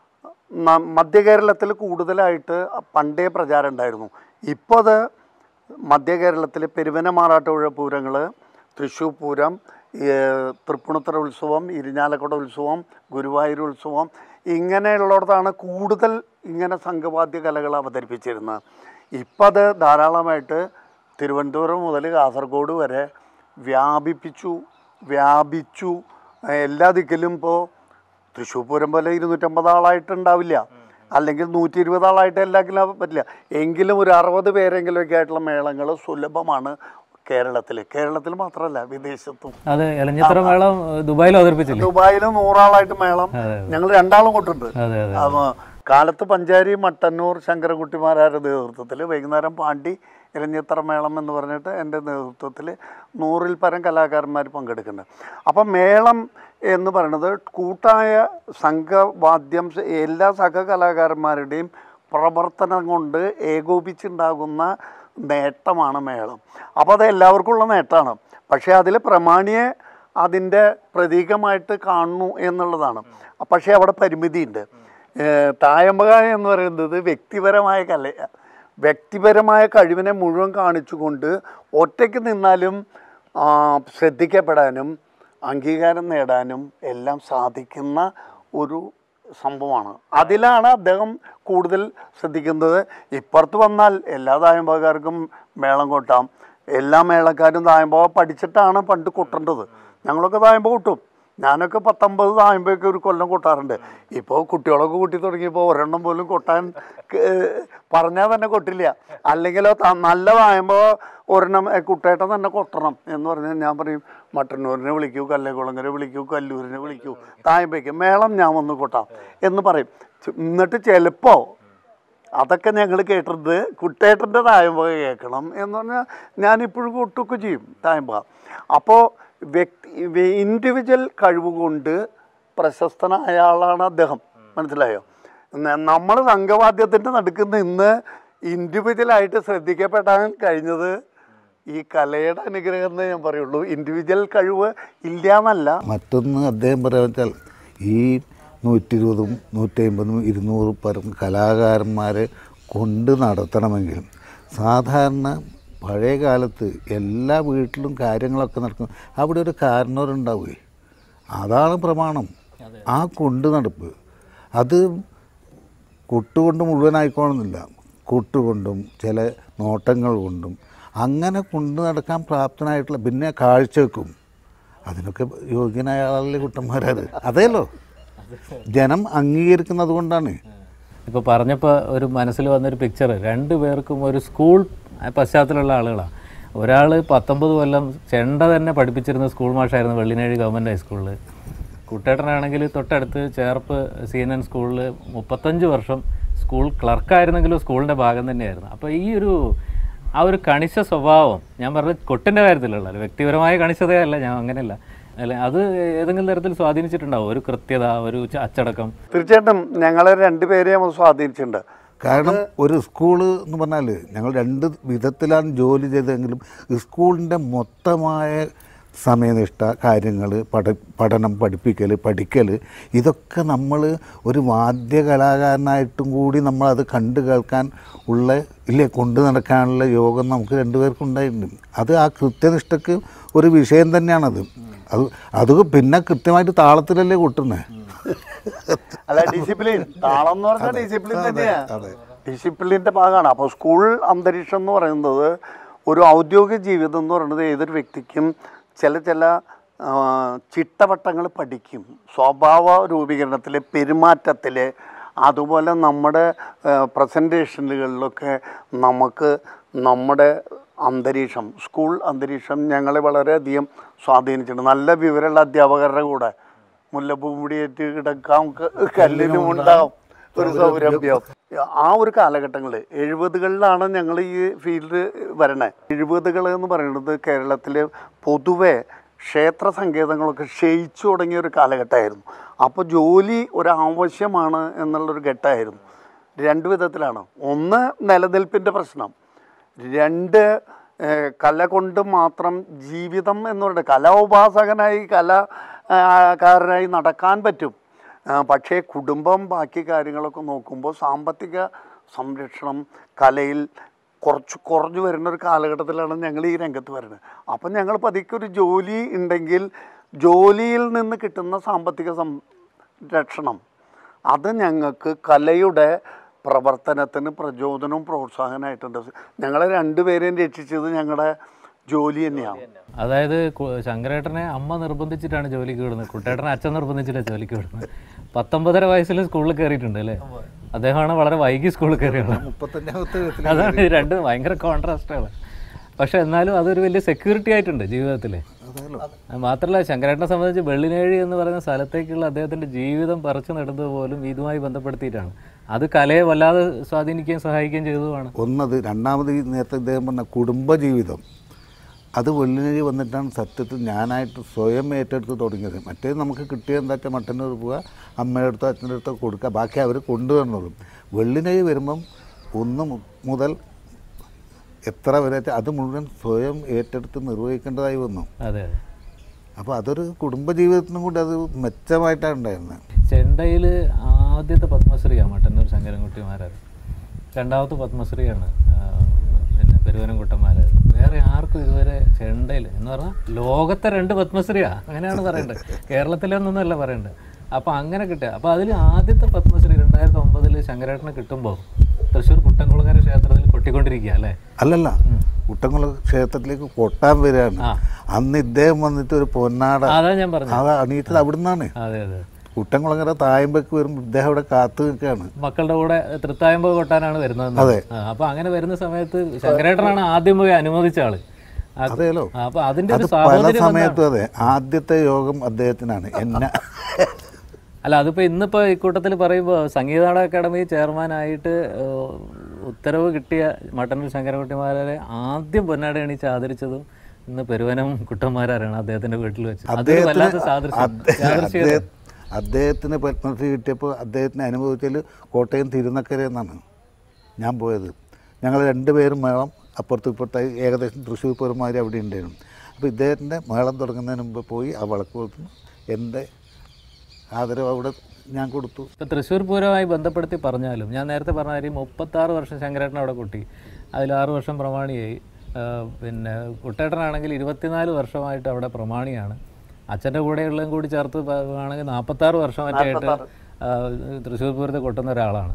ന- മധ്യ കേരളത്തിൽ കൂടുതലായിട്ട് പണ്ടേ പ്രചാരം ഉണ്ടായിരുന്നു ഇപ്പോൾ അത് മധ്യ കേരളത്തിൽ പെരുവന മാറാട്ടുപുഴ പൂരങ്ങൾ തൃശ്ശൂർ പൂരം ഈ, തൃപ്പൂണിത്തുറ ഉത്സവം ഇരിഞ്ഞാലക്കുട ഉത്സവം ഗുരുവായൂർ ഉത്സവം ഇങ്ങനെയുള്ളിടത്താണ് കൂടുതൽ ഇങ്ങനെ സംഘവാദ്യ കലകൾ അവതരിപ്പിച്ചിരുന്നത് ഇപ്പം അത് ധാരാളമായിട്ട് തിരുവനന്തപുരം മുതൽ കാസർഗോഡ് വരെ വ്യാപിപ്പിച്ചു വ്യാപിച്ചു എല്ലാ ദിക്കിലും ഇപ്പോൾ തൃശ്ശൂർ പൂരം പോലെ ഇരുന്നൂറ്റമ്പത് ആളായിട്ടുണ്ടാവില്ല അല്ലെങ്കിൽ നൂറ്റി ഇരുപത് ആളായിട്ട് എല്ലാത്തിലും പറ്റില്ല എങ്കിലും ഒരു അറുപത് പേരെങ്കിലും ഒക്കെ ആയിട്ടുള്ള മേളങ്ങൾ സുലഭമാണ് കേരളത്തിൽ കേരളത്തിൽ മാത്രമല്ല വിദേശത്തും അതെ എലഞ്ഞിത്ര മേളം ദുബായിൽ അവതരിപ്പിച്ചില്ലേ ദുബായിൽ നൂറാളായിട്ട് മേളം ഞങ്ങൾ രണ്ടാളും കൊട്ടുണ്ട് അതെ അതെ അപ്പോൾ കാലത്ത് പഞ്ചാരി മട്ടന്നൂർ ശങ്കരൻകുട്ടിമാരാരുടെ നേതൃത്വത്തിൽ വൈകുന്നേരം പാണ്ടി ഇരഞ്ഞിത്തറ മേളം എന്ന് പറഞ്ഞിട്ട് എൻ്റെ നേതൃത്വത്തിൽ നൂറിൽ പരം കലാകാരന്മാർ പങ്കെടുക്കുന്നുണ്ട് അപ്പം മേളം എന്ന് പറയുന്നത് കൂട്ടായ സംഘവാദ്യം എല്ലാ സഹകലാകാരന്മാരുടെയും പ്രവർത്തനം കൊണ്ട് ഏകോപിച്ചുണ്ടാകുന്ന നേട്ടമാണ് മേളം അപ്പോൾ അത് എല്ലാവർക്കും ഉള്ള നേട്ടമാണ് പക്ഷേ അതിൽ പ്രമാണിയെ അതിൻ്റെ പ്രതീകമായിട്ട് കാണുന്നു എന്നുള്ളതാണ് പക്ഷേ അവിടെ പരിമിതിയുണ്ട് ഏഹ് തായമ്പക എന്ന് പറയുന്നത് വ്യക്തിപരമായ കല വ്യക്തിപരമായ കഴിവിനെ മുഴുവൻ കാണിച്ചുകൊണ്ട് ഒറ്റയ്ക്ക് നിന്നാലും ആ, ശ്രദ്ധിക്കപ്പെടാനും അംഗീകാരം നേടാനും എല്ലാം സാധിക്കുന്ന ഒരു സംഭവമാണ് അതിലാണ് അദ്ദേഹം കൂടുതൽ ശ്രദ്ധിക്കുന്നത് ഇപ്പുറത്ത് വന്നാൽ എല്ലാ തായമ്പകാർക്കും മേളം കൊട്ടാം എല്ലാ മേളക്കാരും തായമ്പക പഠിച്ചിട്ടാണ് പണ്ട് കൊട്ടേണ്ടത് ഞങ്ങളൊക്കെ തായമ്പ കൊട്ടും ഞാനൊക്കെ പത്തൊമ്പത് തായമ്പയൊക്കെ ഒരു കൊല്ലം കൊട്ടാറുണ്ട് ഇപ്പോൾ കുട്ടികളൊക്കെ കൂട്ടി തുടങ്ങിയപ്പോൾ ഒരെണ്ണം പോലും കൊട്ടാൻ പറഞ്ഞാൽ തന്നെ കൊട്ടില്ല അല്ലെങ്കിലോ ത- നല്ല തായമ്പോൾ ഒരെണ്ണം "ഏ, കുട്ടേട്ടൻ തന്നെ കൊട്ടണം എന്ന് പറഞ്ഞാൽ ഞാൻ പറയും മട്ടന്നൂരിനെ വിളിക്കൂ കല്ലേക്കുളങ്ങരെ വിളിക്കൂ കല്ലൂരിനെ വിളിക്കൂ തായമ്പയ്ക്ക് മേളം ഞാൻ വന്ന് കൊട്ടാം എന്ന് പറയും ചെ- എന്നിട്ട് ചിലപ്പോൾ അതൊക്കെ ഞങ്ങൾ കേട്ടിട്ടുണ്ട് കുട്ടേട്ടൻ്റെ തായമ്പക കേൾക്കണം എന്ന് പറഞ്ഞാൽ ഞാനിപ്പോഴും കൊട്ടൊക്കെ ചെയ്യും തായമ്പക അപ്പോൾ വ്യക്തി ഇൻഡിവിജ്വൽ കഴിവ് കൊണ്ട് പ്രശസ്തനായ ആളാണ് അദ്ദേഹം മനസ്സിലായോ നമ്മൾ സംഘവാദ്യത്തിൻ്റെ നടുക്കുന്ന ഇന്ന് ഇൻഡിവിജ്വലായിട്ട് ശ്രദ്ധിക്കപ്പെടാൻ കഴിഞ്ഞത് ഈ കലയുടെ അനുഗ്രഹം എന്നേ ഞാൻ പറയുള്ളൂ ഇൻഡിവിജ്വൽ കഴിവ് ഇല്ല എന്നല്ല മറ്റൊന്ന് അദ്ദേഹം പറയാൻ വെച്ചാൽ ഈ നൂറ്റി ഇരുപതും നൂറ്റി അമ്പതും ഇരുന്നൂറ് പരം കലാകാരന്മാരെ കൊണ്ട് നടത്തണമെങ്കിൽ സാധാരണ പഴയ കാലത്ത് എല്ലാ വീട്ടിലും കാര്യങ്ങളൊക്കെ നടക്കും അവിടെ ഒരു കാരണവരുണ്ടാവുകയെ അതാണ് പ്രമാണം ആ കൊണ്ട് നടപ്പ് അത് കൊട്ടുകൊണ്ട് മുഴുവനായിക്കോണമെന്നില്ല കൊട്ടുകൊണ്ടും ചില നോട്ടങ്ങൾ കൊണ്ടും അങ്ങനെ കൊണ്ടു നടക്കാൻ പ്രാപ്തനായിട്ടുള്ള പിന്നെ കാഴ്ചവെക്കും അതിനൊക്കെ യോഗ്യനായ ആളല്ലേ കുട്ടന്മാരത് അതേല്ലോ ജനം അംഗീകരിക്കുന്നത് കൊണ്ടാണ് ഇപ്പോൾ പറഞ്ഞപ്പോൾ ഒരു മനസ്സിൽ വന്നൊരു പിക്ചർ രണ്ട് പേർക്കും ഒരു സ്കൂൾ പശ്ചാത്തലമുള്ള ആളുകളാണ് ഒരാൾ പത്തൊമ്പത് കൊല്ലം ചെണ്ട തന്നെ പഠിപ്പിച്ചിരുന്ന സ്കൂൾ മാഷായിരുന്നു വെള്ളിനേഴി ഗവൺമെൻറ് ഹൈസ്കൂളിൽ കുട്ടേട്ടനാണെങ്കിൽ തൊട്ടടുത്ത് ചേർപ്പ് സി എൻ എൻ സ്കൂളിൽ മുപ്പത്തഞ്ച് വർഷം സ്കൂൾ ക്ലർക്കായിരുന്നെങ്കിലും സ്കൂളിൻ്റെ ഭാഗം തന്നെയായിരുന്നു അപ്പോൾ ഈ ഒരു ആ ഒരു കണിശ സ്വഭാവം ഞാൻ പറഞ്ഞത് കൊട്ടിൻ്റെ കാര്യത്തിലുള്ള വ്യക്തിപരമായ കണിശതയല്ല ഞാൻ അങ്ങനെയല്ല അല്ല അത് ഏതെങ്കിലും തരത്തിൽ സ്വാധീനിച്ചിട്ടുണ്ടാവും ഒരു കൃത്യത ഒരു ച- അച്ചടക്കം തീർച്ചയായിട്ടും ഞങ്ങളെ രണ്ടുപേരെയും അത് സ്വാധീനിച്ചിട്ടുണ്ട് കാരണം ഒരു സ്കൂള് എന്ന് പറഞ്ഞാൽ ഞങ്ങൾ രണ്ട് വിധത്തിലാണ് ജോലി ചെയ്തതെങ്കിലും സ്കൂളിൻ്റെ മൊത്തമായ സമയനിഷ്ഠ കാര്യങ്ങൾ പഠ പഠനം പഠിപ്പിക്കൽ പഠിക്കൽ ഇതൊക്കെ നമ്മൾ ഒരു വാദ്യ കലാകാരനായിട്ടും കൂടി നമ്മളത് കണ്ടു കേൾക്കാൻ ഉള്ള ഇല്ലേ കൊണ്ടു നടക്കാനുള്ള യോഗം നമുക്ക് രണ്ടുപേർക്കും ഉണ്ടായിട്ടുണ്ട് അത് ആ കൃത്യനിഷ്ഠക്ക് ഒരു വിഷയം തന്നെയാണത് അത് അത് പിന്നെ കൃത്യമായിട്ട് താളത്തിലല്ലേ കൊട്ടുന്നത് അല്ല ഡിസിപ്ലിൻ താളം എന്ന് പറഞ്ഞാൽ ഡിസിപ്ലിൻ അതെ, തന്നെയാണ് അതെ. ഡിസിപ്ലിൻ്റെ ഭാഗമാണ് അപ്പോൾ സ്കൂൾ അന്തരീക്ഷം എന്ന് പറയുന്നത് ഒരു ഔദ്യോഗിക ജീവിതം എന്ന് പറയുന്നത് ഏതൊരു വ്യക്തിക്കും ചില ചില ആ, ചിട്ടവട്ടങ്ങൾ പഠിക്കും സ്വഭാവ രൂപീകരണത്തിൽ പെരുമാറ്റത്തിൽ അതുപോലെ നമ്മുടെ പ്രസൻറ്റേഷനുകളിലൊക്കെ നമുക്ക് നമ്മുടെ അന്തരീക്ഷം സ്കൂൾ അന്തരീക്ഷം ഞങ്ങളെ വളരെയധികം സ്വാധീനിച്ചിട്ടുണ്ട് നല്ല വിവരമുള്ള അധ്യാപകരുടെ കൂടെ മുല്ലപ്പൂമുടിയേറ്റ് കിടക്കാം ക- കല്ലിനും ഉണ്ടാവും ഒരു സൗരഭ്യം ആ ഒരു കാലഘട്ടങ്ങളിൽ എഴുപതുകളിലാണ് ഞങ്ങൾ ഈ ഫീൽഡ് വരണേ എഴുപതുകൾ എന്ന് പറയുന്നത് കേരളത്തിൽ പൊതുവെ ക്ഷേത്ര സങ്കേതങ്ങളൊക്കെ ക്ഷയിച്ചു തുടങ്ങിയ ഒരു കാലഘട്ടമായിരുന്നു അപ്പോൾ ജോലി ഒരാവശ്യമാണ് എന്നുള്ളൊരു ഘട്ടമായിരുന്നു രണ്ട് വിധത്തിലാണ് ഒന്ന് നിലനിൽപ്പിൻ്റെ പ്രശ്നം രണ്ട് ഏഹ്, കല കൊണ്ട് മാത്രം ജീവിതം എന്ന് പറയുന്നത് കലോപാസകനായി കല ആ, കാരനായി നടക്കാൻ പറ്റും ആ, പക്ഷേ കുടുംബം ബാക്കി കാര്യങ്ങളൊക്കെ നോക്കുമ്പോൾ സാമ്പത്തിക സംരക്ഷണം കലയിൽ കുറച്ച് കുറഞ്ഞു വരുന്ന ഒരു കാലഘട്ടത്തിലാണ് ഞങ്ങൾ ഈ രംഗത്ത് വരുന്നത് അപ്പം ഞങ്ങൾ പതുക്കെ ഒരു ജോലി ഉണ്ടെങ്കിൽ ജോലിയിൽ നിന്ന് കിട്ടുന്ന സാമ്പത്തിക സംരക്ഷണം അത് ഞങ്ങൾക്ക് കലയുടെ പ്രവർത്തനത്തിന് പ്രചോദനവും പ്രോത്സാഹനമായിട്ടുണ്ട് ഞങ്ങളെ രണ്ടുപേരെയും രക്ഷിച്ചത് ഞങ്ങളുടെ ജോലി തന്നെയാണ് അതായത് കു- ശങ്കരേട്ടനെ അമ്മ നിർബന്ധിച്ചിട്ടാണ് ജോലിക്ക് വിടുന്നത് കുട്ടേട്ടനെ അച്ഛൻ നിർബന്ധിച്ചിട്ടാണ് ജോലിക്ക് വിടുന്നത് പത്തൊമ്പതര വയസ്സിൽ സ്കൂളിൽ കയറിയിട്ടുണ്ട് അല്ലേ അദ്ദേഹമാണ് വളരെ വൈകി സ്കൂളിൽ കയറിയത് മുപ്പത്തഞ്ചാമത്തെ വയസ്സിൽ അതാണ് ഈ രണ്ട് ഭയങ്കര കോൺട്രാസ്റ്റാണ് പക്ഷെ എന്നാലും അതൊരു വലിയ സെക്യൂരിറ്റി ആയിട്ടുണ്ട് ജീവിതത്തിൽ മാത്രമല്ല ശങ്കരേട്ടനെ സംബന്ധിച്ച് വെള്ളിനേഴി എന്ന് പറയുന്ന സ്ഥലത്തേക്കുള്ള അദ്ദേഹത്തിൻ്റെ ജീവിതം പറിച്ചു നടന്നത് പോലും ഇതുമായി ബന്ധപ്പെടുത്തിയിട്ടാണ് അത് കലയെ വല്ലാതെ സ്വാധീനിക്കുകയും സഹായിക്കുകയും ചെയ്തതുമാണ് ഒന്നത് രണ്ടാമത് ഈ നേരത്തെ ഇദ്ദേഹം പറഞ്ഞ കുടുംബജീവിതം അത് വെള്ളിനഴി വന്നിട്ടാണ് സത്യത്തിൽ ഞാനായിട്ട് സ്വയം ഏറ്റെടുത്ത് തുടങ്ങിയത് മറ്റേത് നമുക്ക് കിട്ടിയ എന്താ വെച്ചാൽ മട്ടന്നൂർ പോവുക അമ്മയുടെ അടുത്തോ അച്ഛൻ്റെ അടുത്തോ കൊടുക്കുക ബാക്കി അവർ കൊണ്ടുവരുന്നതും വെള്ളിനഴി വരുമ്പം ഒന്ന് മു- മുതൽ എത്ര വരെ വെച്ചാൽ അത് മുഴുവൻ സ്വയം ഏറ്റെടുത്ത് നിർവഹിക്കേണ്ടതായി വന്നു അതെ അതെ അപ്പോൾ അതൊരു കുടുംബജീവിതത്തിനും കൂടി അത് മെച്ചമായിട്ടാണ് ഉണ്ടായിരുന്നത് ചെണ്ടയിൽ ആദ്യത്തെ പത്മശ്രീയാണ് മട്ടന്നൂർ ശങ്കരൻകുട്ടിമാരാർ രണ്ടാമത്തെ പത്മശ്രീയാണ് ആ, പിന്നെ പെരുവനംകുട്ടന്മാരാർ വേറെ ആർക്കും ഇതുവരെ ചെണ്ടയിൽ എന്ന് പറഞ്ഞാൽ ലോകത്തെ രണ്ട് പത്മശ്രീയാ അങ്ങനെയാണ് പറയേണ്ടത് കേരളത്തിലൊന്നൊന്നുമല്ല പറയേണ്ടത് അപ്പോൾ അങ്ങനെ കിട്ടുക അപ്പോൾ അതിൽ ആദ്യത്തെ പത്മശ്രീ രണ്ടായിരത്തി ഒമ്പതിൽ ശങ്കരേട്ടനെ കിട്ടുമ്പോൾ തൃശ്ശൂർ കുട്ടൻകുളങ്ങര ക്ഷേത്രത്തിൽ കൊട്ടിക്കൊണ്ടിരിക്കുക അല്ലേ അല്ലല്ല കുട്ടംകുളം ക്ഷേത്രത്തിലേക്ക് കൊട്ടാൻ വരികയാണ് ആ. അന്ന് ഇദ്ദേഹം വന്നിട്ട് ഒരു പൊന്നാട അതാ ഞാൻ പറഞ്ഞത് അത് അണിയിച്ചത് അവിടുന്നാണ് അതെ അതെ കുട്ടംകുളങ്ങര തായമ്പക്ക് വരുമ്പോൾ ഇദ്ദേഹം അവിടെ കാത്തു നിൽക്കുകയാണ് മക്കളുടെ കൂടെ തൃത്തായമ്പ കൊട്ടാനാണ് വരുന്നത് അതെ. അപ്പൊ അങ്ങനെ വരുന്ന സമയത്ത് ശങ്കരേട്ടനാണ് ആദ്യം പോയി അനുമതിച്ച ആള് ആ- അതെയല്ലോ ആ, അപ്പൊ അതിന്റെ അത് ഒരു പല സാഹോദര്യം സമയത്തും അതെ ആദ്യത്തെ യോഗം അദ്ദേഹത്തിനാണ് എന്നെ അല്ല അതിപ്പോ ഇന്നിപ്പോ ഇക്കൂട്ടത്തിൽ പറയുമ്പോൾ സംഗീതാട അക്കാദമി ചെയർമാനായിട്ട് ഏഹ്, ഉത്തരവ് കിട്ടിയ മട്ടന്നൂർ ശങ്കരകുട്ടിമാരെ ആദ്യം പൊന്നാട എണീച്ച് ആദരിച്ചതും ഇന്ന് പെരുവനം കുട്ടന്മാരാണ് അദ്ദേഹത്തിന്റെ വീട്ടിൽ വെച്ച് അതൊരു വല്ലാത്ത സാദൃശ്യം അദ്ദേഹ- യാദൃശ്ചികത. അദ്ദേഹ- അദ്ദേഹത്തിന് പത്മശ്രീ കിട്ടിയപ്പോൾ അദ്ദേഹത്തിന് അനുഭവിച്ചാൽ കോട്ടയം തിരുനക്കര എന്നാണ് ഞാൻ പോയത് ഞങ്ങൾ രണ്ടുപേരും മേളം അപ്പുറത്തും ഇപ്പുറത്തായി ഏകദേശം തൃശ്ശൂർ പൂരന്മാർ അവിടെ ഉണ്ടായിരുന്നു അപ്പോൾ ഇദ്ദേഹത്തിൻ്റെ മേളം തുടങ്ങുന്നതിന് മുമ്പ് പോയി ആ വിളക്ക് കൊടുത്തു എൻ്റെ ആദരവ് അവിടെ ഞാൻ കൊടുത്തു ഇപ്പം തൃശ്ശൂർ പൂരവുമായി ബന്ധപ്പെടുത്തി പറഞ്ഞാലും ഞാൻ നേരത്തെ പറഞ്ഞ കാര്യം മുപ്പത്താറ് വർഷം ശങ്കരേട്ടൻ അവിടെ കുട്ടി അതിൽ ആറ് വർഷം പ്രമാണിയായി ആ, പിന്നെ കുട്ടേട്ടനാണെങ്കിൽ ഇരുപത്തിനാല് വർഷമായിട്ട് അവിടെ പ്രമാണിയാണ് അച്ഛൻ്റെ കൂടെയുള്ളതും കൂടി ചേർത്ത് ആണെങ്കിൽ നാൽപ്പത്താറ് വർഷമായിട്ടായിട്ട് ആ, തൃശ്ശൂർ പൂരത്തെ കൊട്ടുന്ന ഒരാളാണ്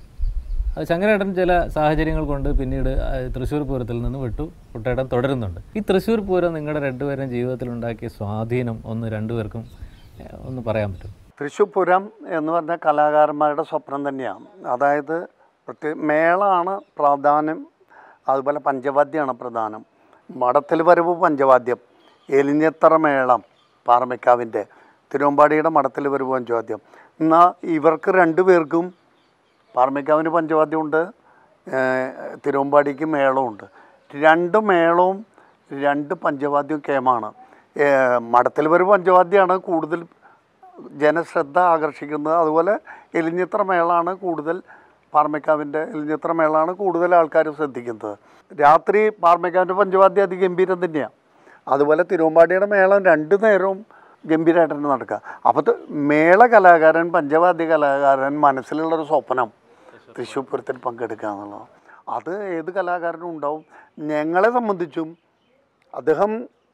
അത് ശങ്കരേട്ടൻ ചില സാഹചര്യങ്ങൾ കൊണ്ട് പിന്നീട് ആ, തൃശ്ശൂർ പൂരത്തിൽ നിന്ന് വിട്ടു കുട്ടേട്ടൻ തുടരുന്നുണ്ട് ഈ തൃശ്ശൂർ പൂരം നിങ്ങളുടെ രണ്ടുപേരും ജീവിതത്തിൽ ഉണ്ടാക്കിയ സ്വാധീനം ഒന്ന് രണ്ടുപേർക്കും ഏ, ഒന്ന് പറയാൻ പറ്റും തൃശ്ശൂർ പൂരം എന്ന് പറഞ്ഞ കലാകാരന്മാരുടെ സ്വപ്നം തന്നെയാണ് അതായത് പ്രത്യേക മേളമാണ് പ്രാധാന്യം അതുപോലെ പഞ്ചവാദ്യമാണ് പ്രധാനം മടത്തിൽ വരവ് പഞ്ചവാദ്യം എലിഞ്ഞത്തറ മേളം പാറമേക്കാവിൻ്റെ തിരുവമ്പാടിയുടെ മടത്തിൽ വരവ് പഞ്ചവാദ്യം എന്നാൽ ഇവർക്ക് രണ്ടുപേർക്കും പാറമേക്കാവിന് പഞ്ചവാദ്യമുണ്ട് ഏഹ് തിരുവമ്പാടിക്ക് മേളമുണ്ട് രണ്ട് മേളവും രണ്ട് പഞ്ചവാദ്യവും കേമാണ് ഏഹ് മടത്തിൽ വരവ് പഞ്ചവാദ്യമാണ് കൂടുതൽ ജനശ്രദ്ധ ആകർഷിക്കുന്നത് അതുപോലെ എലിഞ്ഞിത്ര മേളാണ് കൂടുതൽ പാർമേക്കാവിൻ്റെ എലിഞ്ഞിത്ര മേളാണ് കൂടുതൽ ആൾക്കാർ ശ്രദ്ധിക്കുന്നത് രാത്രി പാർമേക്കാവിൻ്റെ പഞ്ചവാദ്യം അതിഗംഭീരം തന്നെയാണ് അതുപോലെ തിരുവമ്പാടിയുടെ മേളം രണ്ടു നേരവും ഗംഭീരമായിട്ട് തന്നെ നടക്കുക അപ്പോൾ ഇത് മേള കലാകാരൻ പഞ്ചവാദ്യ കലാകാരൻ മനസ്സിലുള്ളൊരു സ്വപ്നം തൃശ്ശൂർ പൂരത്തിൽ പങ്കെടുക്കുക എന്നുള്ളത് അത് ഏത് കലാകാരനും ഉണ്ടാവും ഞങ്ങളെ സംബന്ധിച്ചും അദ്ദേഹം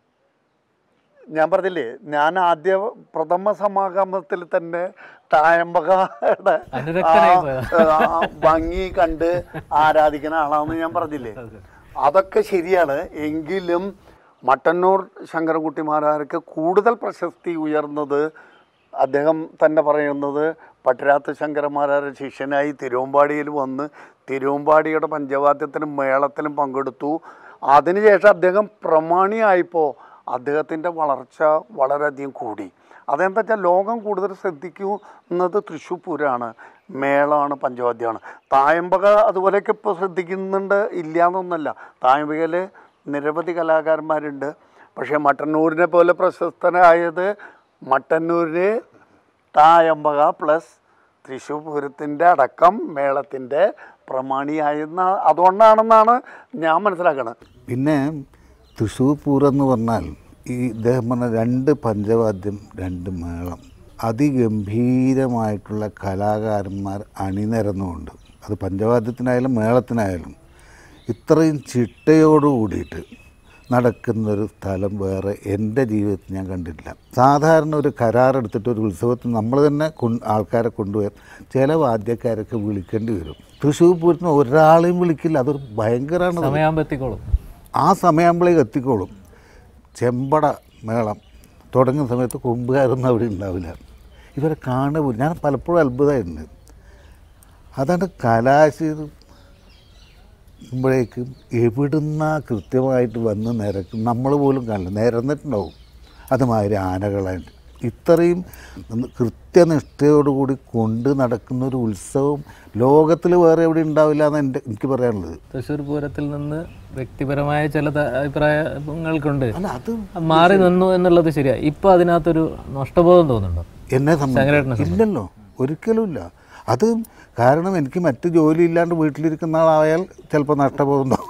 ഞാൻ പറഞ്ഞില്ലേ ഞാൻ ആദ്യ പ്രഥമ സമാഗമത്തിൽ തന്നെ തായമ്പകയുടെ അനുരക്തനായി പോയതാ. ആ, ഭംഗി കണ്ട് ആരാധിക്കുന്ന ആളാണെന്ന് ഞാൻ പറഞ്ഞില്ലേ അതൊക്കെ ശരിയാണ് എങ്കിലും മട്ടന്നൂർ ശങ്കരൻകുട്ടി മഹാരാജർക്ക് കൂടുതൽ പ്രശസ്തി ഉയർന്നത് അദ്ദേഹം തന്നെ പറയുന്നത് പട്ടരാത്ത് ശങ്കരന്മാരാരുടെ ശിഷ്യനായി തിരുവമ്പാടിയിൽ വന്ന് തിരുവമ്പാടിയുടെ പഞ്ചവാദ്യത്തിനും മേളത്തിനും പങ്കെടുത്തു അതിനുശേഷം അദ്ദേഹം പ്രമാണിയായപ്പോൾ അദ്ദേഹത്തിൻ്റെ വളർച്ച വളരെയധികം കൂടി അതെന്താ വെച്ചാൽ ലോകം കൂടുതൽ ശ്രദ്ധിക്കുന്നത് തൃശ്ശൂർ പൂരമാണ് മേളമാണ് പഞ്ചവാദ്യമാണ് തായമ്പക അതുപോലെയൊക്കെ ഇപ്പോൾ ശ്രദ്ധിക്കുന്നുണ്ട് ഇല്ല എന്നൊന്നല്ല തായമ്പകയിൽ നിരവധി കലാകാരന്മാരുണ്ട് പക്ഷേ മട്ടന്നൂരിനെ പോലെ പ്രശസ്തനായത് മട്ടന്നൂരിന് തായമ്പക പ്ലസ് തൃശ്ശൂർ പൂരത്തിൻ്റെ അടക്കം മേളത്തിൻ്റെ പ്രമാണിയായിരുന്ന അതുകൊണ്ടാണെന്നാണ് ഞാൻ മനസ്സിലാക്കുന്നത് പിന്നെ തൃശ്ശൂർ പൂരം എന്ന് പറഞ്ഞാൽ ഈ ഇദ്ദേഹം പറഞ്ഞ രണ്ട് പഞ്ചവാദ്യം രണ്ട് മേളം അതിഗംഭീരമായിട്ടുള്ള കലാകാരന്മാർ അണിനിരന്നുകൊണ്ട് അത് പഞ്ചവാദ്യത്തിനായാലും മേളത്തിനായാലും ഇത്രയും ചിട്ടയോട് കൂടിയിട്ട് നടക്കുന്നൊരു സ്ഥലം വേറെ എൻ്റെ ജീവിതത്തിൽ ഞാൻ കണ്ടിട്ടില്ല സാധാരണ ഒരു കരാറെടുത്തിട്ട് ഒരു ഉത്സവത്തിന് നമ്മൾ തന്നെ കൊണ്ട് ആൾക്കാരെ കൊണ്ടുപോയി ചില വാദ്യക്കാരൊക്കെ വിളിക്കേണ്ടി വരും തൃശ്ശൂർ പൂരത്തിന് ഒരാളെയും വിളിക്കില്ല അതൊരു ഭയങ്കരമാണ് സമയമാകുമ്പോൾ എത്തിക്കോളും ആ സമയമാകുമ്പോഴേക്ക് എത്തിക്കോളും ചെമ്പട മേളം തുടങ്ങുന്ന സമയത്ത് കൊമ്പുകാരൊന്നും അവിടെ ഉണ്ടാവില്ല ഇവരെ കാണുക ഞാൻ പലപ്പോഴും അത്ഭുതമായിട്ടുണ്ട് അതാണ് കലാശിക്കുമ്പോഴേക്കും എവിടുന്ന കൃത്യമായിട്ട് വന്ന് നിരക്കും നമ്മൾ പോലും കാണില്ല നിരന്നിട്ടുണ്ടാവും അതുമാതിരി ആനകളായിട്ട് ഇത്രയും കൃത്യനിഷ്ഠയോടുകൂടി കൊണ്ട് നടക്കുന്ന ഒരു ഉത്സവം ലോകത്തിൽ വേറെ എവിടെ ഉണ്ടാവില്ല എന്ന് എൻ്റെ എനിക്ക് പറയാനുള്ളത് തൃശ്ശൂർ പൂരത്തിൽ നിന്ന് വ്യക്തിപരമായ ചില ത- അഭിപ്രായങ്ങൾക്കുണ്ട് അല്ല അത് മാറി നിന്നു എന്നുള്ളത് ശരിയാ ഇപ്പൊ അതിനകത്തൊരു നഷ്ടബോധം തോന്നുന്നുണ്ടോ എന്നെ ശങ്കരേട്ടനെ സംബന്ധിച്ച് ഇല്ലല്ലോ ഒരിക്കലുമില്ല അത് കാരണം എനിക്ക് മറ്റ് ജോലി ഇല്ലാണ്ട് വീട്ടിലിരിക്കുന്ന ആളായാൽ ചിലപ്പോൾ നഷ്ടബോധം ഉണ്ടാവും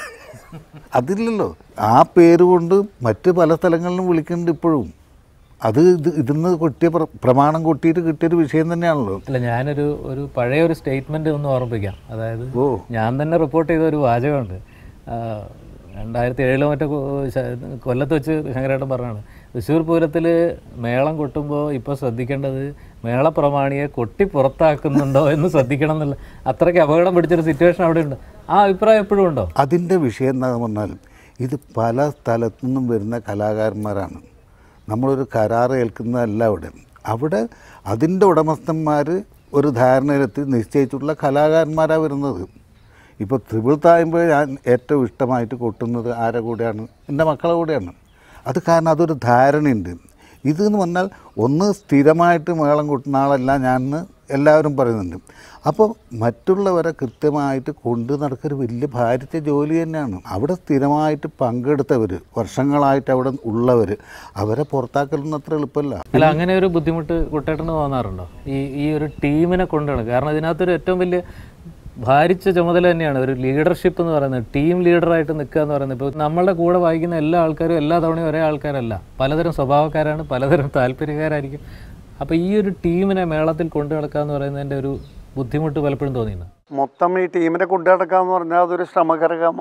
അതില്ലല്ലോ ആ പേര് കൊണ്ട് മറ്റ് പല സ്ഥലങ്ങളിലും വിളിക്കുന്നുണ്ട് ഇപ്പോഴും അത് ഇത് ഇതിന്ന് കൊട്ടിയ പ്ര- പ്രമാണം കൊട്ടിയിട്ട് കിട്ടിയൊരു വിഷയം തന്നെയാണല്ലോ അല്ല ഞാനൊരു ഒരു പഴയ ഒരു സ്റ്റേറ്റ്മെന്റ് ഒന്ന് ഓർമ്മിപ്പിക്കാം അതായത് ഓ ഞാൻ തന്നെ റിപ്പോർട്ട് ചെയ്ത ഒരു വാചകമുണ്ട് ആ, രണ്ടായിരത്തി ഏഴിലോ മറ്റോ കൊ- ശ- കൊല്ലത്ത് വെച്ച് ശങ്കരേട്ടൻ പറഞ്ഞാണ് തൃശ്ശൂർ പൂരത്തിൽ മേളം കൊട്ടുമ്പോൾ ഇപ്പോൾ ശ്രദ്ധിക്കേണ്ടത് മേളപ്രമാണിയെ കൊട്ടി പുറത്താക്കുന്നുണ്ടോ എന്ന് ശ്രദ്ധിക്കണം എന്നുള്ള അത്രയ്ക്ക് അപകടം പിടിച്ചൊരു സിറ്റുവേഷൻ അവിടെ ഉണ്ട് ആ അഭിപ്രായം എപ്പോഴും ഉണ്ടോ അതിൻ്റെ വിഷയം എന്താണെന്ന് പറഞ്ഞാൽ ഇത് പല സ്ഥലത്തു നിന്നും വരുന്ന കലാകാരന്മാരാണ് നമ്മളൊരു കരാർ ഏൽക്കുന്നതല്ല അവിടെ അവിടെ അതിൻ്റെ ഉടമസ്ഥന്മാർ ഒരു ധാരണയിലെത്തി നിശ്ചയിച്ചിട്ടുള്ള കലാകാരന്മാരാണ് വരുന്നത് ഇപ്പോൾ ത്രിപിൾ തായുമ്പോൾ ഞാൻ ഏറ്റവും ഇഷ്ടമായിട്ട് കൊട്ടുന്നത് ആരെ കൂടെയാണ് എൻ്റെ മക്കളെ കൂടെയാണ് അത് കാരണം അതൊരു ധാരണയുണ്ട് ഇതെന്ന് പറഞ്ഞാൽ ഒന്ന് സ്ഥിരമായിട്ട് മേളം കൊട്ടുന്ന ആളല്ല ഞാൻ എന്ന് എല്ലാവരും പറയുന്നുണ്ട് അപ്പോൾ മറ്റുള്ളവരെ കൃത്യമായിട്ട് കൊണ്ടു നടക്കൊരു വലിയ ഭാരിച്ച ജോലി തന്നെയാണ് അവിടെ സ്ഥിരമായിട്ട് പങ്കെടുത്തവർ വർഷങ്ങളായിട്ട് അവിടെ ഉള്ളവർ അവരെ പുറത്താക്കലൊന്നും അത്ര എളുപ്പമല്ല അല്ല അങ്ങനെ ഒരു ബുദ്ധിമുട്ട് കുട്ടേട്ടന് തോന്നാറുണ്ടോ ഈ ഈ ഒരു ടീമിനെ കൊണ്ടാണ് കാരണം ഇതിനകത്തൊരു ഏറ്റവും വലിയ ഭാരിച്ച ചുമതല തന്നെയാണ് ഒരു ലീഡർഷിപ്പ് എന്ന് പറയുന്നത് ടീം ലീഡറായിട്ട് നിൽക്കുക എന്ന് പറയുന്നത് ഇപ്പോൾ നമ്മളുടെ കൂടെ വായിക്കുന്ന എല്ലാ ആൾക്കാരും എല്ലാ തവണയും ഒരേ ആൾക്കാരല്ല പലതരം സ്വഭാവക്കാരാണ് പലതരം താല്പര്യക്കാരായിരിക്കും അപ്പോൾ ഈ ഒരു ടീമിനെ മേളത്തിൽ കൊണ്ടു നടക്കുക എന്ന് പറയുന്നതിൻ്റെ ഒരു ബുദ്ധിമുട്ട് പലപ്പോഴും തോന്നിയിരുന്നു മൊത്തം ഈ ടീമിനെ കൊണ്ടു നടക്കുക എന്ന് പറഞ്ഞാൽ അതൊരു ശ്രമകരക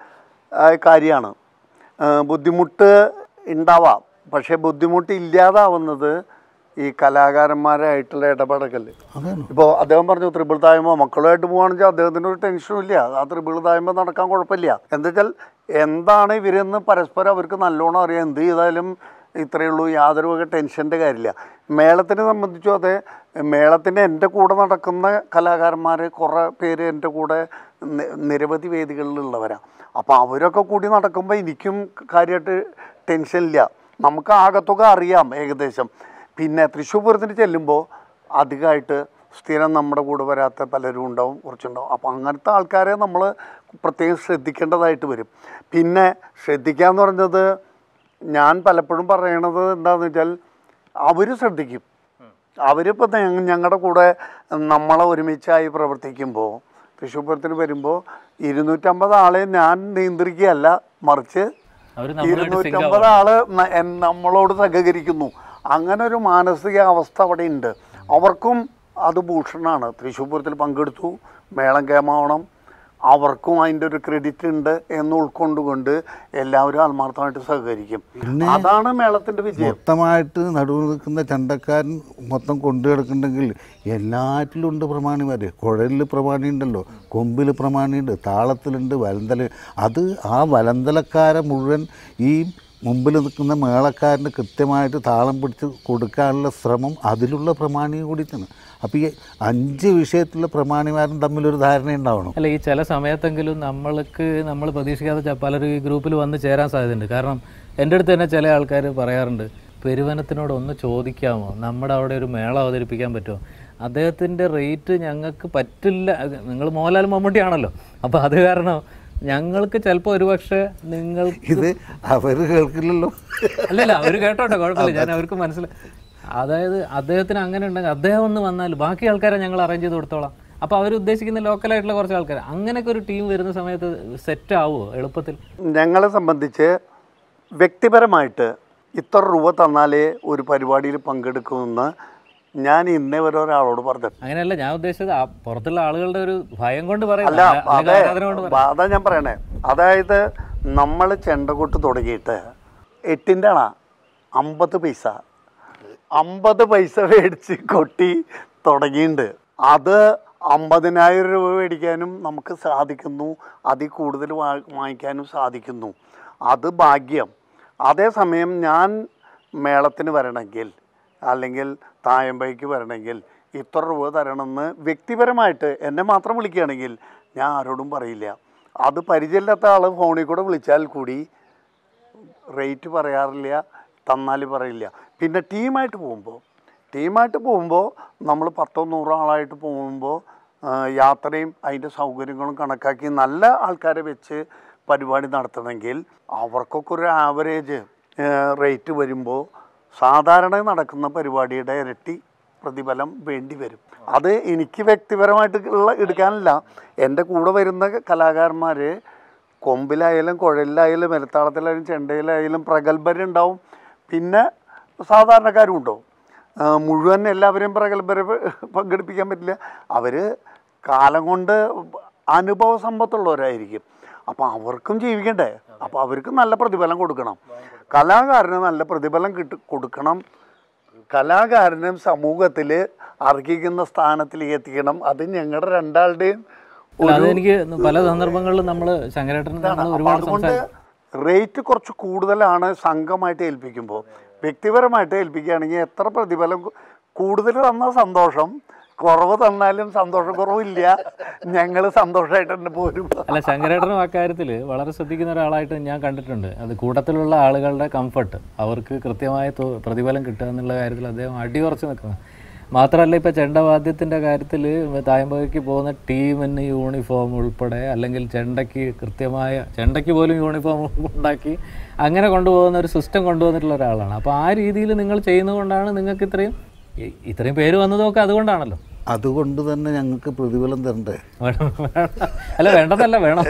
ആയ കാര്യമാണ് ബുദ്ധിമുട്ട് ഉണ്ടാവാം പക്ഷേ ബുദ്ധിമുട്ട് ഇല്ലാതാവുന്നത് ഈ കലാകാരന്മാരായിട്ടുള്ള ഇടപെടൽ അതാണ് ഇപ്പോൾ അദ്ദേഹം പറഞ്ഞു ത്രിപിൾ തായ്മ മക്കളുമായിട്ട് പോവുകയാണെന്ന് വെച്ചാൽ അദ്ദേഹത്തിന് ഒരു ടെൻഷനും ഇല്ല ആ ത്രിപിൾ തായ്മ നടക്കാൻ കുഴപ്പമില്ല എന്താ വെച്ചാൽ എന്താണ് ഇവരെന്ന് പരസ്പരം അവർക്ക് നല്ലോണം അറിയാം എന്ത് ചെയ്താലും ഇത്രയേ ഉള്ളൂ യാതൊരു വക ടെൻഷൻ്റെ കാര്യമില്ല മേളത്തിനെ സംബന്ധിച്ചും അതെ മേളത്തിന് എൻ്റെ കൂടെ നടക്കുന്ന കലാകാരന്മാർ കുറേ പേര് എൻ്റെ കൂടെ നി- നിരവധി വേദികളിലുള്ളവരാണ് അപ്പോൾ അവരൊക്കെ കൂടി നടക്കുമ്പോൾ എനിക്കും കാര്യമായിട്ട് ടെൻഷനില്ല നമുക്ക് ആകത്തുക അറിയാം ഏകദേശം പിന്നെ തൃശ്ശൂർ പൂരത്തിന് ചെല്ലുമ്പോൾ അധികമായിട്ട് സ്ഥിരം നമ്മുടെ കൂടെ വരാത്ത പലരും ഉണ്ടാവും കുറച്ചുണ്ടാവും അപ്പോൾ അങ്ങനത്തെ ആൾക്കാരെ നമ്മൾ പ്രത്യേകം ശ്രദ്ധിക്കേണ്ടതായിട്ട് വരും പിന്നെ ശ്രദ്ധിക്കുക എന്ന് പറഞ്ഞത് ഞാൻ പലപ്പോഴും പറയണത് എന്താണെന്ന് വെച്ചാൽ അവർ ശ്രദ്ധിക്കും അവരിപ്പോൾ ഞങ്ങളുടെ കൂടെ നമ്മളെ ഒരുമിച്ചായി പ്രവർത്തിക്കുമ്പോൾ തൃശ്ശൂർ പൂരത്തിന് വരുമ്പോൾ ഇരുന്നൂറ്റമ്പത് ആളെ ഞാൻ നിയന്ത്രിക്കുകയല്ല മറിച്ച് അവർ നമ്മളുമായിട്ട് sync ഇരുന്നൂറ്റമ്പത് ആള് ന- എൻ- നമ്മളോട് സഹകരിക്കുന്നു അങ്ങനെ ഒരു മാനസിക അവസ്ഥ അവിടെ ഉണ്ട് അവർക്കും അത് ഭൂഷണമാണ് തൃശ്ശൂർ പൂരത്തിൽ പങ്കെടുത്തു മേളം കേമാവണം അവർക്കും അതിൻ്റെ ഒരു ക്രെഡിറ്റ് ഉണ്ട് എന്ന് ഉൾക്കൊണ്ടുകൊണ്ട് എല്ലാവരും ആത്മാർത്ഥമായിട്ട് സഹകരിക്കും അതാണ് മേളത്തിന്റെ വിജയം മൊത്തമായിട്ട് നടുവ് നിൽക്കുന്ന ചണ്ടക്കാരൻ മൊത്തം കൊണ്ടു കിടക്കുന്നുണ്ടെങ്കിൽ എല്ലാറ്റിലും ഉണ്ട് പ്രമാണിമാർ കുഴലിൽ പ്രമാണിയുണ്ടല്ലോ കൊമ്പിൽ പ്രമാണിയുണ്ട് താളത്തിലുണ്ട് വലന്തല അത് ആ വലന്തലക്കാരെ മുഴുവൻ ഈ മുമ്പിൽ നിൽക്കുന്ന മേളക്കാരന് കൃത്യമായിട്ട് താളം പിടിച്ച് കൊടുക്കാനുള്ള ശ്രമം അതിലുള്ള പ്രമാണിയും കൂടിയിട്ടാണ് അപ്പോൾ ഈ അഞ്ച് വിഷയത്തിലുള്ള പ്രമാണിമാരും തമ്മിലൊരു ധാരണ ഉണ്ടാവണം അല്ല ഈ ചില സമയത്തെങ്കിലും നമ്മൾക്ക് നമ്മൾ പ്രതീക്ഷിക്കാതെ ച- പലരും ഈ ഗ്രൂപ്പിൽ വന്ന് ചേരാൻ സാധ്യതയുണ്ട് കാരണം എൻ്റെ അടുത്ത് തന്നെ ചില ആൾക്കാർ പറയാറുണ്ട് പെരുവനത്തിനോട് ഒന്ന് ചോദിക്കാമോ നമ്മുടെ അവിടെ ഒരു മേള അവതരിപ്പിക്കാൻ പറ്റുമോ അദ്ദേഹത്തിൻ്റെ റേറ്റ് ഞങ്ങൾക്ക് പറ്റില്ല നിങ്ങൾ മോഹൻലാൽ മമ്മൂട്ടിയാണല്ലോ അപ്പോൾ അത് കാരണം ഞങ്ങൾക്ക് ചിലപ്പോൾ ഒരുപക്ഷെ നിങ്ങൾ ഇത് അവർ കേൾക്കില്ലല്ലോ അല്ലല്ല അവർ കേട്ടോട്ടെ കുഴപ്പമില്ല ഞാൻ അവർക്ക് മനസ്സിലായി അതായത് അദ്ദേഹത്തിന് അങ്ങനെ ഉണ്ടെങ്കിൽ അദ്ദേഹം ഒന്ന് വന്നാൽ ബാക്കി ആൾക്കാരെ ഞങ്ങൾ അറേഞ്ച് ചെയ്ത് കൊടുത്തോളാം അപ്പോൾ അവർ ഉദ്ദേശിക്കുന്ന ലോക്കലായിട്ടുള്ള കുറച്ച് ആൾക്കാർ അങ്ങനെയൊക്കെ ഒരു ടീം വരുന്ന സമയത്ത് സെറ്റ് ആവുമോ എളുപ്പത്തിൽ ഞങ്ങളെ സംബന്ധിച്ച് വ്യക്തിപരമായിട്ട് ഇത്ര രൂപ തന്നാലേ ഒരു പരിപാടിയിൽ പങ്കെടുക്കുമെന്ന് ഞാൻ ഇന്നേ വരെ ഒരാളോട് പറഞ്ഞു അങ്ങനെയല്ല ഞാൻ ഉദ്ദേശിച്ചത് ആ പുറത്തുള്ള ആളുകളുടെ ഒരു ഭയം കൊണ്ട് പറയും അല്ല അല്ലെങ്കിൽ അതെ ആരാധന കൊണ്ട് പറയും അതാ ഞാൻ പറയണേ അതായത് നമ്മൾ ചെണ്ടകൊട്ട് തുടങ്ങിയിട്ട് എട്ടിൻ്റെ അണ അമ്പത് പൈസ അമ്പത് പൈസ മേടിച്ച് കൊട്ടി തുടങ്ങിയിട്ടുണ്ട് അത് അമ്പതിനായിരം രൂപ മേടിക്കാനും നമുക്ക് സാധിക്കുന്നു അതിൽ കൂടുതൽ വാ- വാങ്ങിക്കാനും സാധിക്കുന്നു അത് ഭാഗ്യം അതേസമയം ഞാൻ മേളത്തിന് വരണമെങ്കിൽ അല്ലെങ്കിൽ തായമ്പയ്ക്ക് വരണമെങ്കിൽ ഇത്ര രൂപ തരണമെന്ന് വ്യക്തിപരമായിട്ട് എന്നെ മാത്രം വിളിക്കുകയാണെങ്കിൽ ഞാൻ ആരോടും പറയില്ല അത് പരിചയമില്ലാത്ത ആൾ ഫോണിൽ കൂടെ വിളിച്ചാൽ കൂടി റേറ്റ് പറയാറില്ല തന്നാൽ പറയില്ല പിന്നെ ടീമായിട്ട് പോകുമ്പോൾ ടീമായിട്ട് പോകുമ്പോൾ നമ്മൾ പത്തോ നൂറോ ആളായിട്ട് പോകുമ്പോൾ ആ, യാത്രയും അതിൻ്റെ സൗകര്യങ്ങളും കണക്കാക്കി നല്ല ആൾക്കാരെ വെച്ച് പരിപാടി നടത്തണമെങ്കിൽ അവർക്കൊക്കെ ഒരു ആവറേജ് റേറ്റ് വരുമ്പോൾ സാധാരണ നടക്കുന്ന പരിപാടിയുടെ ഇരട്ടി പ്രതിഫലം വേണ്ടി വരും അത് എനിക്ക് വ്യക്തിപരമായിട്ട് ഉള്ള എടുക്കാനല്ല എൻ്റെ കൂടെ വരുന്ന കലാകാരന്മാർ കൊമ്പിലായാലും കുഴലിലായാലും മരത്താളത്തിലായാലും ചെണ്ടയിലായാലും പ്രഗത്ഭരുണ്ടാവും പിന്നെ സാധാരണക്കാരും ഉണ്ടാവും ആ, മുഴുവൻ എല്ലാവരെയും പ്രഗത്ഭരെ പ- പങ്കെടുപ്പിക്കാൻ പറ്റില്ല അവർ കാലം കൊണ്ട് അനുഭവ സമ്പത്തുള്ളവരായിരിക്കും അപ്പോൾ അവർക്കും ജീവിക്കണ്ടേ അപ്പോൾ അവർക്ക് നല്ല പ്രതിഫലം കൊടുക്കണം കലാകാരന് നല്ല പ്രതിഫലം കിട്ടി കൊടുക്കണം കലാകാരനും സമൂഹത്തിൽ അർഹിക്കുന്ന സ്ഥാനത്തിലേക്ക് എത്തിക്കണം അത് ഞങ്ങളുടെ രണ്ടാളുടെയും അല്ല, അതെനിക്ക് പല സന്ദർഭങ്ങളിലും നമ്മൾ ശങ്കരേട്ടൻ നമ്മൾ അപ്പൊ ഒരുപാട് അതുകൊണ്ട് സംസാരിച്ചു റേറ്റ് കുറച്ച് കൂടുതലാണ് സംഘമായിട്ട് ഏൽപ്പിക്കുമ്പോൾ വ്യക്തിപരമായിട്ട് ഏൽപ്പിക്കുകയാണെങ്കിൽ എത്ര പ്രതിഫലം കു- കൂടുതൽ തന്നാൽ സന്തോഷം കുറവ് തന്നാലും സന്തോഷം കുറവില്ല ഞങ്ങൾ സന്തോഷമായിട്ട് തന്നെ പോരും അല്ല ശങ്കരേട്ടനും അക്കാര്യത്തിൽ വളരെ ശ്രദ്ധിക്കുന്ന ഒരാളായിട്ട് ഞാൻ കണ്ടിട്ടുണ്ട് അത് കൂട്ടത്തിലുള്ള ആളുകളുടെ കംഫർട്ട് അവർക്ക് കൃത്യമായ തൊ- പ്രതിഫലം കിട്ടുക എന്നുള്ള കാര്യത്തിൽ അദ്ദേഹം അടിയുറച്ച് നിൽക്കുന്നു മാത്രമല്ല ഇപ്പോൾ ചെണ്ടവാദ്യത്തിൻ്റെ കാര്യത്തിൽ തായമ്പകയ്ക്ക് പോകുന്ന ടീമിന് യൂണിഫോം ഉൾപ്പെടെ അല്ലെങ്കിൽ ചെണ്ടയ്ക്ക് കൃത്യമായ ചെണ്ടയ്ക്ക് പോലും യൂണിഫോം ഉണ്ടാക്കി അങ്ങനെ കൊണ്ടുപോകുന്ന ഒരു സിസ്റ്റം കൊണ്ടുവന്നിട്ടുള്ള ഒരാളാണ് അപ്പോൾ ആ രീതിയിൽ നിങ്ങൾ ചെയ്യുന്നതുകൊണ്ടാണ് നിങ്ങൾക്ക് ഇത്രയും ഇ- ഇത്രയും പേര് വന്നതൊക്കെ അതുകൊണ്ടാണല്ലോ അതുകൊണ്ട് തന്നെ ഞങ്ങൾക്ക് പ്രതിഫലം തരണ്ടേ വേണം വേണം. അല്ല വേണ്ടതല്ല വേണം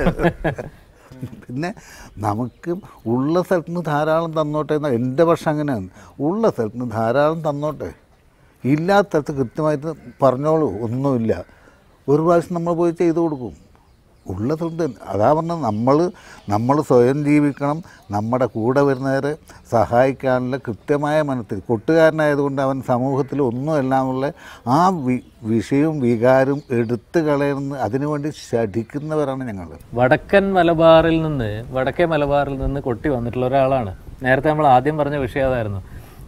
പിന്നെ നമുക്ക് ഉള്ള സ്ഥലത്ത് നിന്ന് ധാരാളം തന്നോട്ടെ എന്ന എൻ്റെ പക്ഷം അങ്ങനെയാണ് ഉള്ള സ്ഥലത്ത് നിന്ന് ധാരാളം തന്നോട്ടെ ഇല്ലാത്ത സ്ഥലത്ത് കൃത്യമായിട്ട് പറഞ്ഞോളൂ ഒന്നുമില്ല ഒരു പ്രാവശ്യം നമ്മൾ പോയി ചെയ്തു കൊടുക്കും ഉള്ള സ്ഥലത്ത് അതാ പറഞ്ഞത് നമ്മൾ നമ്മൾ സ്വയം ജീവിക്കണം നമ്മുടെ കൂടെ വരുന്നവരെ സഹായിക്കാനുള്ള കൃത്യമായ മനത്തിൽ കൊട്ടുകാരനായതുകൊണ്ട് അവൻ സമൂഹത്തിൽ ഒന്നും എല്ലാമുള്ള ആ വി വിഷയവും വികാരവും എടുത്തു കളയുന്ന അതിനുവേണ്ടി ശഠിക്കുന്നവരാണ് ഞങ്ങൾ വടക്കൻ മലബാറിൽ നിന്ന് വടക്കേ മലബാറിൽ നിന്ന് കൊട്ടി വന്നിട്ടുള്ള ഒരാളാണ് നേരത്തെ നമ്മൾ ആദ്യം പറഞ്ഞ വിഷയം അതായിരുന്നു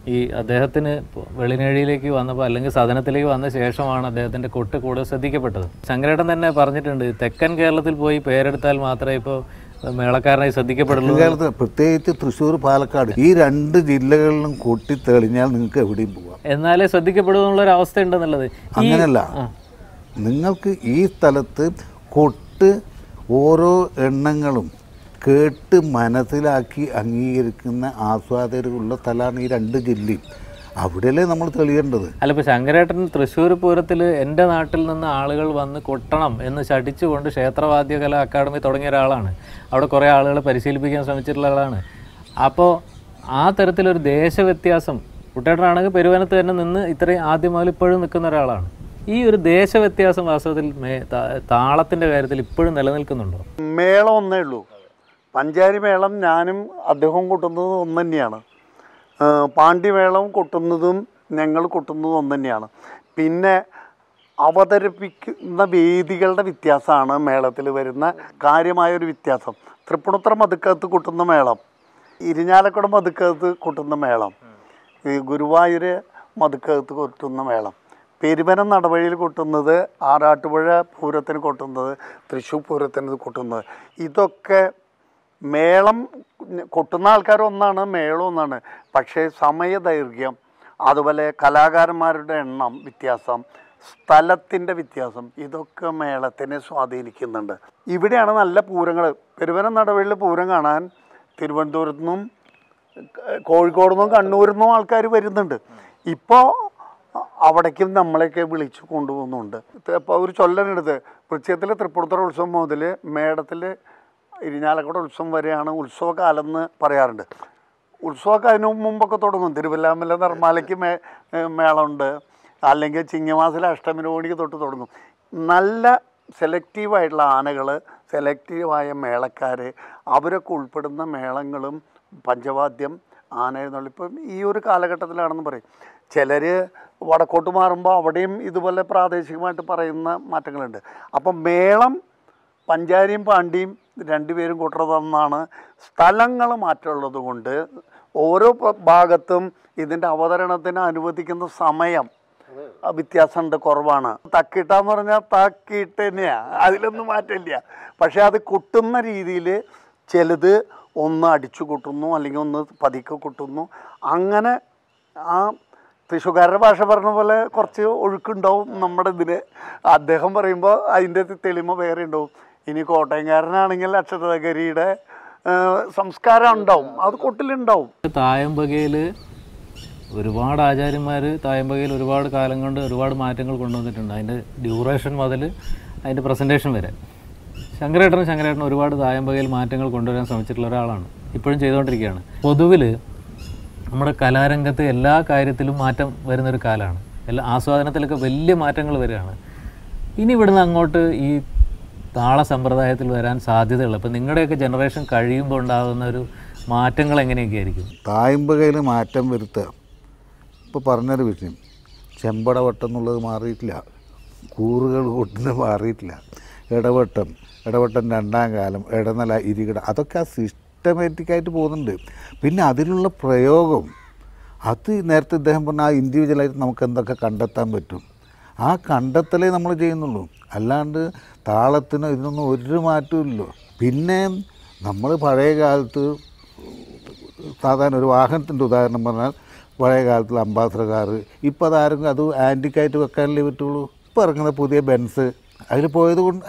ഈ അദ്ദേഹത്തിന് ഇപ്പോൾ വെളിനഴിയിലേക്ക് വന്നപ്പോൾ അല്ലെങ്കിൽ സദനത്തിലേക്ക് വന്ന ശേഷമാണ് അദ്ദേഹത്തിൻ്റെ കൊട്ട് കൂടുതൽ ശ്രദ്ധിക്കപ്പെട്ടത് ശങ്കരേട്ടൻ തന്നെ പറഞ്ഞിട്ടുണ്ട് തെക്കൻ കേരളത്തിൽ പോയി പേരെടുത്താൽ മാത്രമേ ഇപ്പോൾ മേളക്കാരനായി ശ്രദ്ധിക്കപ്പെടുള്ളൂ കേരളത്തിൽ പ്രത്യേകിച്ച് തൃശ്ശൂർ പാലക്കാട് ഈ രണ്ട് ജില്ലകളിലും കൊട്ടി തെളിഞ്ഞാൽ നിങ്ങൾക്ക് എവിടെയും പോവാം എന്നാലേ ശ്രദ്ധിക്കപ്പെടൂ എന്നുള്ളൊരു അവസ്ഥ ഉണ്ടെന്നുള്ളത് ഈ- അങ്ങനല്ല ആ. നിങ്ങൾക്ക് ഈ സ്ഥലത്ത് കൊട്ട് ഓരോ എണ്ണങ്ങളും കേട്ട് മനസ്സിലാക്കി അംഗീകരിക്കുന്ന ആസ്വാദകരുള്ള സ്ഥലമാണ് ഈ രണ്ട് ജില്ലയും അവിടെയല്ലേ നമ്മൾ തെളിയേണ്ടത് അല്ല ഇപ്പോൾ ശങ്കരേട്ടൻ തൃശ്ശൂർ പൂരത്തിൽ എൻ്റെ നാട്ടിൽ നിന്ന് ആളുകൾ വന്ന് കൊട്ടണം എന്ന് ശഠിച്ചുകൊണ്ട് ക്ഷേത്രവാദ്യകല അക്കാദമി തുടങ്ങിയ ഒരാളാണ് അവിടെ കുറേ ആളുകളെ പരിശീലിപ്പിക്കാൻ ശ്രമിച്ചിട്ടുള്ള ആളാണ് അപ്പോൾ ആ തരത്തിലൊരു ദേശവ്യത്യാസം കുട്ടേട്ടനാണെങ്കിൽ പെരുവനത്ത് തന്നെ നിന്ന് ഇത്രയും ആദ്യം മുതൽ ഇപ്പോഴും നിൽക്കുന്ന ഒരാളാണ് ഈ ഒരു ദേശവ്യത്യാസം വാസ്തവത്തിൽ മേ താ- താളത്തിൻ്റെ കാര്യത്തിൽ ഇപ്പോഴും നിലനിൽക്കുന്നുണ്ടോ മേളം ഒന്നേ ഉള്ളൂ പഞ്ചാരി മേളം ഞാനും അദ്ദേഹവും കൊട്ടുന്നത് ഒന്ന് തന്നെയാണ് ആ, പാണ്ഡ്യമേളം കൊട്ടുന്നതും ഞങ്ങൾ കൊട്ടുന്നതും ഒന്ന് തന്നെയാണ് പിന്നെ അവതരിപ്പിക്കുന്ന വേദികളുടെ വ്യത്യാസമാണ് മേളത്തിൽ വരുന്ന കാര്യമായൊരു വ്യത്യാസം തൃപ്പൂണിത്തുറ മതുക്കകത്ത് കൊട്ടുന്ന മേളം ഇരിഞ്ഞാലക്കുട മതുക്കകത്ത് കൊട്ടുന്ന മേളം ഈ ഗുരുവായൂർ മതുക്കകത്ത് കൊട്ടുന്ന മേളം പെരുവനം നടവഴിയിൽ കൊട്ടുന്നത് ആറാട്ടുപുഴ പൂരത്തിന് കൊട്ടുന്നത് തൃശ്ശൂർ പൂരത്തിന് കൊട്ടുന്നത് ഇതൊക്കെ മേളം കൊട്ടുന്ന ആൾക്കാർ ഒന്നാണ് മേളം ഒന്നാണ് പക്ഷേ സമയദൈർഘ്യം അതുപോലെ കലാകാരന്മാരുടെ എണ്ണം വ്യത്യാസം സ്ഥലത്തിൻ്റെ വ്യത്യാസം ഇതൊക്കെ മേളത്തിനെ സ്വാധീനിക്കുന്നുണ്ട് ഇവിടെയാണ് നല്ല പൂരങ്ങൾ പെരുവനം നടവഴിയിൽ പൂരം കാണാൻ തിരുവനന്തപുരത്തു നിന്നും കോഴിക്കോട് നിന്നും കണ്ണൂരിൽ നിന്നും ആൾക്കാർ വരുന്നുണ്ട് ഇപ്പോൾ അവിടേക്കും നമ്മളെയൊക്കെ വിളിച്ചു കൊണ്ടുപോകുന്നുണ്ട് ഇപ്പോൾ ഒരു ചൊല്ലനെടുത്ത് വൃക്ഷത്തിൽ തൃപ്പൂണിത്തുറ ഉത്സവം മുതൽ മേടത്തിൽ ഇരിഞ്ഞാലക്കുട ഉത്സവം വരെയാണ് ഉത്സവകാലം എന്ന് പറയാറുണ്ട് ഉത്സവമൊക്കെ അതിനു മുമ്പൊക്കെ തുടങ്ങും തിരുവല്ലാമല നിർമ്മാലയ്ക്ക് മേ ഏ, മേളമുണ്ട് അല്ലെങ്കിൽ ചിങ്ങമാസത്തിലെ അഷ്ടമിനോടിക്ക് തൊട്ട് തുടങ്ങും നല്ല സെലക്റ്റീവായിട്ടുള്ള ആനകൾ സെലക്റ്റീവായ മേളക്കാർ അവരൊക്കെ ഉൾപ്പെടുന്ന മേളങ്ങളും പഞ്ചവാദ്യം ആന എഴുന്നള്ളി ഇപ്പം ഈ ഒരു കാലഘട്ടത്തിലാണെന്ന് പറയും ചിലർ വടക്കോട്ട് മാറുമ്പോൾ അവിടെയും ഇതുപോലെ പ്രാദേശികമായിട്ട് പറയുന്ന മാറ്റങ്ങളുണ്ട് അപ്പം മേളം പഞ്ചാരിയും പാണ്ടിയും രണ്ടുപേരും കൂട്ടുന്നതെന്നാണ് സ്ഥലങ്ങൾ മാറ്റമുള്ളത് കൊണ്ട് ഓരോ പ- ഭാഗത്തും ഇതിൻ്റെ അവതരണത്തിന് അനുവദിക്കുന്ന സമയം ആ വ്യത്യാസമുണ്ട് കുറവാണ് തക്കിട്ടാന്ന് പറഞ്ഞാൽ തക്കിയിട്ട് തന്നെയാണ് അതിലൊന്നും മാറ്റമില്ല പക്ഷേ അത് കൊട്ടുന്ന രീതിയിൽ ചിലത് ഒന്ന് അടിച്ചു കൊട്ടുന്നു അല്ലെങ്കിൽ ഒന്ന് പതുക്കെ കൊട്ടുന്നു അങ്ങനെ ആ തൃശ്ശൂക്കാരുടെ ഭാഷ പറഞ്ഞ പോലെ കുറച്ച് ഒഴുക്കുണ്ടാവും നമ്മുടെ ഇതിന് അദ്ദേഹം പറയുമ്പോൾ അതിൻ്റെ തെളിമ വേറെ ഉണ്ടാവും ഇനി കോട്ടയംകാരനാണെങ്കിൽ അക്ഷരകരിയുടെ സംസ്കാരം ഉണ്ടാവും അത് കൊട്ടിലുണ്ടാവും തായമ്പകയിൽ ഒരുപാട് ആചാര്യന്മാർ തായമ്പകയിൽ ഒരുപാട് കാലം കൊണ്ട് ഒരുപാട് മാറ്റങ്ങൾ കൊണ്ടുവന്നിട്ടുണ്ട് അതിൻ്റെ ഡ്യൂറേഷൻ മുതൽ അതിൻ്റെ പ്രസൻറ്റേഷൻ വരെ ശങ്കരേട്ടനും ശങ്കരേട്ടനും ഒരുപാട് തായമ്പകയിൽ മാറ്റങ്ങൾ കൊണ്ടുവരാൻ ശ്രമിച്ചിട്ടുള്ള ഒരാളാണ് ഇപ്പോഴും ചെയ്തുകൊണ്ടിരിക്കുകയാണ് പൊതുവിൽ നമ്മുടെ കലാരംഗത്ത് എല്ലാ കാര്യത്തിലും മാറ്റം വരുന്നൊരു കാലമാണ് എല്ലാ ആസ്വാദനത്തിലൊക്കെ വലിയ മാറ്റങ്ങൾ വരികയാണ് ഇനി ഇവിടുന്ന് അങ്ങോട്ട് ഈ താള സമ്പ്രദായത്തിൽ വരാൻ സാധ്യതയുള്ള ഇപ്പം നിങ്ങളുടെയൊക്കെ ജനറേഷൻ കഴിയുമ്പോൾ ഉണ്ടാകുന്ന ഒരു മാറ്റങ്ങൾ എങ്ങനെയൊക്കെ ആയിരിക്കും തായമ്പകയിൽ മാറ്റം വരുത്തുക ഇപ്പോൾ പറഞ്ഞൊരു വിഷയം ചെമ്പടവട്ടം എന്നുള്ളത് മാറിയിട്ടില്ല കൂറുകൾ കൊട്ടുന്നത് മാറിയിട്ടില്ല ഇടവട്ടം ഇടവട്ടം രണ്ടാം കാലം ഇടനില ഇരികിട അതൊക്കെ ആ സിസ്റ്റമാറ്റിക്കായിട്ട് പോകുന്നുണ്ട് പിന്നെ അതിലുള്ള പ്രയോഗം അത് നേരത്തെ ഇദ്ദേഹം പറഞ്ഞ ആ ഇൻഡിവിജ്വലായിട്ട് നമുക്ക് എന്തൊക്കെ കണ്ടെത്താൻ പറ്റും ആ കണ്ടെത്തലേ നമ്മൾ ചെയ്യുന്നുള്ളൂ അല്ലാണ്ട് താളത്തിനോ ഇതിനൊന്നും ഒരു മാറ്റവും ഇല്ലല്ലോ പിന്നെ നമ്മൾ പഴയ കാലത്ത് സാധാരണ ഒരു വാഹനത്തിൻ്റെ ഉദാഹരണം പറഞ്ഞാൽ പഴയ കാലത്തുള്ള അംബാസഡർ കാറ് ഇപ്പോൾ അതാരെങ്കിലും അത് ആൻറ്റിക്കായിട്ട് വെക്കാനല്ലേ പറ്റുള്ളൂ ഇപ്പോൾ ഇറങ്ങുന്ന പുതിയ ബെൻസ് അതിൽ പോയത് കൊണ്ട്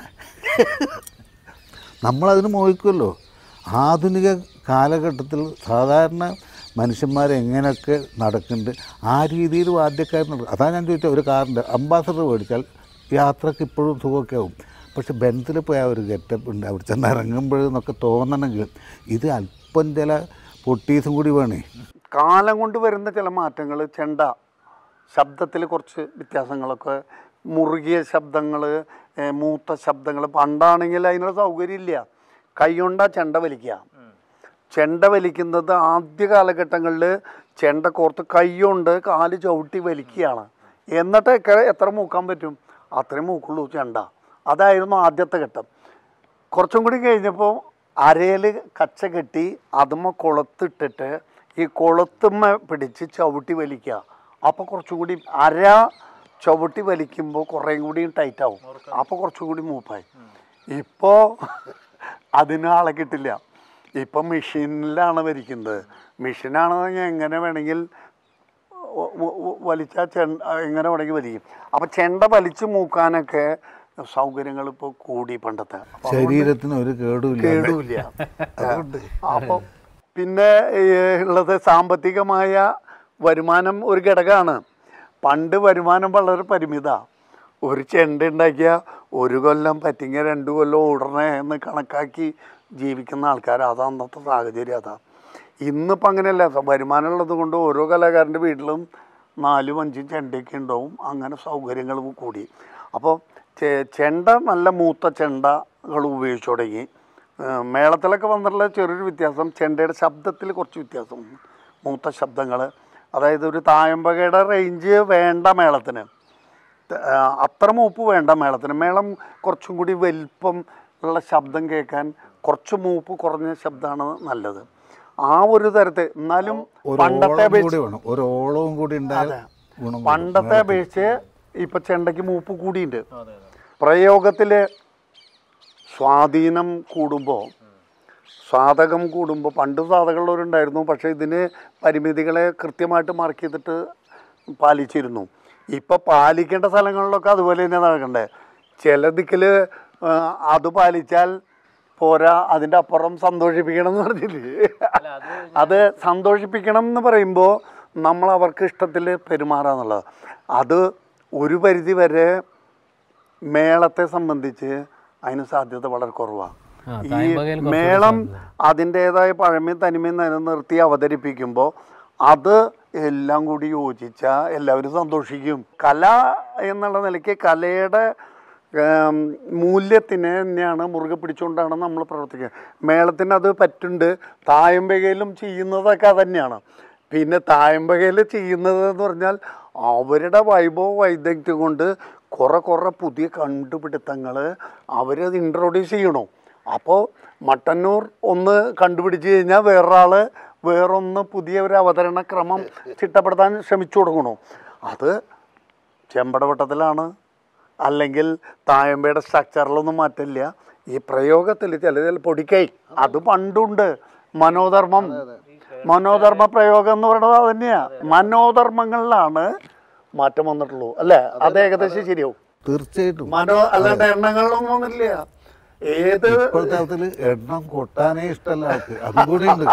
നമ്മളതിന് മോഹിക്കുമല്ലോ ആധുനിക കാലഘട്ടത്തിൽ സാധാരണ മനുഷ്യന്മാർ എങ്ങനെയൊക്കെ നടക്കുന്നുണ്ട് ആ രീതിയിൽ വാദ്യക്കാരൻ നടക്കും അതാണ് ഞാൻ ചോദിച്ചത് ഒരു കാറിൻ്റെ അംബാസഡർ മേടിച്ചാൽ യാത്രക്ക് ഇപ്പോഴും സുഖമൊക്കെ ആവും പക്ഷെ ബെൻസിൽ പോയാൽ ഒരു ഗെറ്റപ്പ് ഉണ്ട് അവിടെ ചെന്ന് ഇറങ്ങുമ്പോഴെന്നൊക്കെ തോന്നണമെങ്കിൽ ഇത് അല്പം ചില പൊട്ടീസും കൂടി വേണേ കാലം കൊണ്ട് വരുന്ന ചില മാറ്റങ്ങൾ ചെണ്ട ശബ്ദത്തിൽ കുറച്ച് വ്യത്യാസങ്ങളൊക്കെ മുറുകിയ ശബ്ദങ്ങൾ മൂത്ത ശബ്ദങ്ങൾ പണ്ടാണെങ്കിൽ അതിനുള്ള സൗകര്യമില്ല കൈകൊണ്ട ചെണ്ട വലിക്കുക ചെണ്ട വലിക്കുന്നത് ആദ്യ കാലഘട്ടങ്ങളിൽ ചെണ്ട കോർത്ത് കൈകൊണ്ട് കാല് ചവിട്ടി വലിക്കുകയാണ് എന്നിട്ട് എക്ക- എത്ര മൂക്കാൻ പറ്റും അത്രയും മൂക്കുള്ളൂ ചെണ്ട അതായിരുന്നു ആദ്യത്തെ ഘട്ടം കുറച്ചും കൂടി കഴിഞ്ഞപ്പോൾ അരയിൽ കച്ച കെട്ടി അതുമ്മ കുളത്തിട്ടിട്ട് ഈ കൊളുത്തുമ്മ പിടിച്ച് ചവിട്ടി വലിക്കുക അപ്പോൾ കുറച്ചുകൂടി അര ചവിട്ടി വലിക്കുമ്പോൾ കുറേയും കൂടി ടൈറ്റ് ആവും അപ്പോൾ കുറച്ചുകൂടി മൂപ്പായി ഇപ്പോൾ അതിന് ആളെ കിട്ടില്ല ഇപ്പം മെഷീനിലാണ് വലിക്കുന്നത് മെഷീനാണെന്ന് എങ്ങനെ വേണമെങ്കിൽ വലിച്ച ചെണ്ട എങ്ങനെ വേണമെങ്കിൽ വലിക്കും അപ്പം ചെണ്ട വലിച്ചു മൂക്കാനൊക്കെ സൗകര്യങ്ങൾ ഇപ്പോൾ കൂടി പണ്ടത്തെ അപ്പൊ ശരീരത്തിന് ഒരു കേടുമില്ല കേടുമില്ല അപ്പോൾ പിന്നെ ഈ ഉള്ളത് സാമ്പത്തികമായ വരുമാനം ഒരു ഘടകമാണ് പണ്ട് വരുമാനം വളരെ പരിമിതമാണ് ഒരു ചെണ്ട ഉണ്ടാക്കിയ ഒരു കൊല്ലം പറ്റിങ്ങ രണ്ട് കൊല്ലം ഓടണേ എന്ന് കണക്കാക്കി ജീവിക്കുന്ന ആൾക്കാർ അതാ അന്നത്തെ സാഹചര്യം അതാ ഇന്നിപ്പോൾ അങ്ങനെയല്ല വരുമാനമുള്ളത് കൊണ്ട് ഓരോ കലാകാരൻ്റെ വീട്ടിലും നാലും അഞ്ചും ചെണ്ടയൊക്കെ ഉണ്ടാവും അങ്ങനെ സൗകര്യങ്ങൾ കൂടി അപ്പോൾ ചെ- ചെണ്ട നല്ല മൂത്ത ചെണ്ടകൾ ഉപയോഗിച്ചു തുടങ്ങി ഏഹ് മേളത്തിലൊക്കെ വന്നിട്ടുള്ള ചെറിയൊരു വ്യത്യാസം ചെണ്ടയുടെ ശബ്ദത്തിൽ കുറച്ച് വ്യത്യാസം മൂത്ത ശബ്ദങ്ങൾ അതായത് ഒരു തായമ്പകയുടെ റേഞ്ച് വേണ്ട മേളത്തിന് ത- ആ, അത്ര മൂപ്പ് വേണ്ട മേളത്തിന് മേളം കുറച്ചും കൂടി വലിപ്പം ഉള്ള ശബ്ദം കേൾക്കാൻ കുറച്ച് മൂപ്പ് കുറഞ്ഞ ശബ്ദമാണ് നല്ലത് ആ ഒരു തരത്തിൽ എന്നാലും ഒരു പണ്ടത്തെ ഓളം അപേക്ഷിച്ച് കൂടി വേണം ഒരു ഓളവും കൂടി ഉണ്ടായാൽ ഗുണം കൂടും. പണ്ടത്തെ അപേക്ഷിച്ച് ഇപ്പൊ ചെണ്ടയ്ക്ക് മൂപ്പ് കൂടിയുണ്ട് പ്രയോഗത്തില് സ്വാധീനം കൂടുമ്പോൾ സാധകം കൂടുമ്പോൾ പണ്ട് സാധകമുള്ളവരുണ്ടായിരുന്നു പക്ഷേ ഇതിന് പരിമിതികളെ കൃത്യമായിട്ട് മാർക്ക് ചെയ്തിട്ട് പാലിച്ചിരുന്നു ഇപ്പം പാലിക്കേണ്ട സ്ഥലങ്ങളിലൊക്കെ അതുപോലെ തന്നെ നടക്കണ്ടേ ചില ദിക്കിൽ അത് പാലിച്ചാൽ പോരാ അതിൻ്റെ അപ്പുറം സന്തോഷിപ്പിക്കണം എന്ന് പറഞ്ഞില്ലേ അത് സന്തോഷിപ്പിക്കണം എന്ന് പറയുമ്പോൾ നമ്മൾ അവർക്ക് ഇഷ്ടത്തിൽ പെരുമാറാന്നുള്ളത് അത് ഒരു പരിധി വരെ മേളത്തെ സംബന്ധിച്ച് അതിന് സാധ്യത വളരെ കുറവാണ് ആ, ഈ തായമ്പകയിൽ കുറച്ചുകൂടി മേളം അതിൻ്റേതായ പഴമയും തനിമയും നിലനിർത്തി അവതരിപ്പിക്കുമ്പോൾ അത് എല്ലാം കൂടി യോജിച്ച എല്ലാവരും സന്തോഷിക്കും കല എന്നുള്ള നിലയ്ക്ക് കലയുടെ ഏം, മൂല്യത്തിനെ തന്നെയാണ് മുറുകെ പിടിച്ചുകൊണ്ടാണ് നമ്മൾ പ്രവർത്തിക്കുന്നത് മേളത്തിന് അത് പറ്റുണ്ട് തായമ്പകയിലും ചെയ്യുന്നതൊക്കെ അതന്നെയാണ് പിന്നെ തായമ്പകയിൽ ചെയ്യുന്നത് എന്ന് പറഞ്ഞാൽ അവരുടെ വൈഭവ വൈദഗ്ധ്യം കൊണ്ട് കുറെ കുറെ പുതിയ കണ്ടുപിടുത്തങ്ങൾ അവരത് ഇൻട്രൊഡ്യൂസ് ചെയ്യണോ അപ്പോൾ മട്ടന്നൂർ ഒന്ന് കണ്ടുപിടിച്ച് കഴിഞ്ഞാൽ വേറൊരാൾ വേറൊന്ന് പുതിയ ഒരു അവതരണ ക്രമം ചിട്ടപ്പെടുത്താൻ ശ്രമിച്ചു തുടങ്ങണോ അത് ചെമ്പടവട്ടത്തിലാണ് അല്ലെങ്കിൽ തായമ്പയുടെ സ്ട്രക്ചറിലൊന്നും മാറ്റില്ല ഈ പ്രയോഗത്തിൽ ചില ചില പൊടിക്കൈ അത് പണ്ടുണ്ട് മനോധർമ്മം മനോധർമ്മ പ്രയോഗം എന്ന് പറയുന്നത് അത് തന്നെയാണ് മനോധർമ്മങ്ങളിലാണ് മാറ്റം വന്നിട്ടുള്ളൂ അല്ലേ അത് ഏകദേശം ശരിയാവും തീർച്ചയായിട്ടും മനോ അല്ലാണ്ട് എണ്ണങ്ങളിലൊന്നും ഒന്നുമില്ല ഏത് ഇപ്പോഴത്തെ കാലത്തിൽ എണ്ണം കൊട്ടാനേ ഇഷ്ടമല്ല ആൾക്ക് അതും കൂടി ഉണ്ട്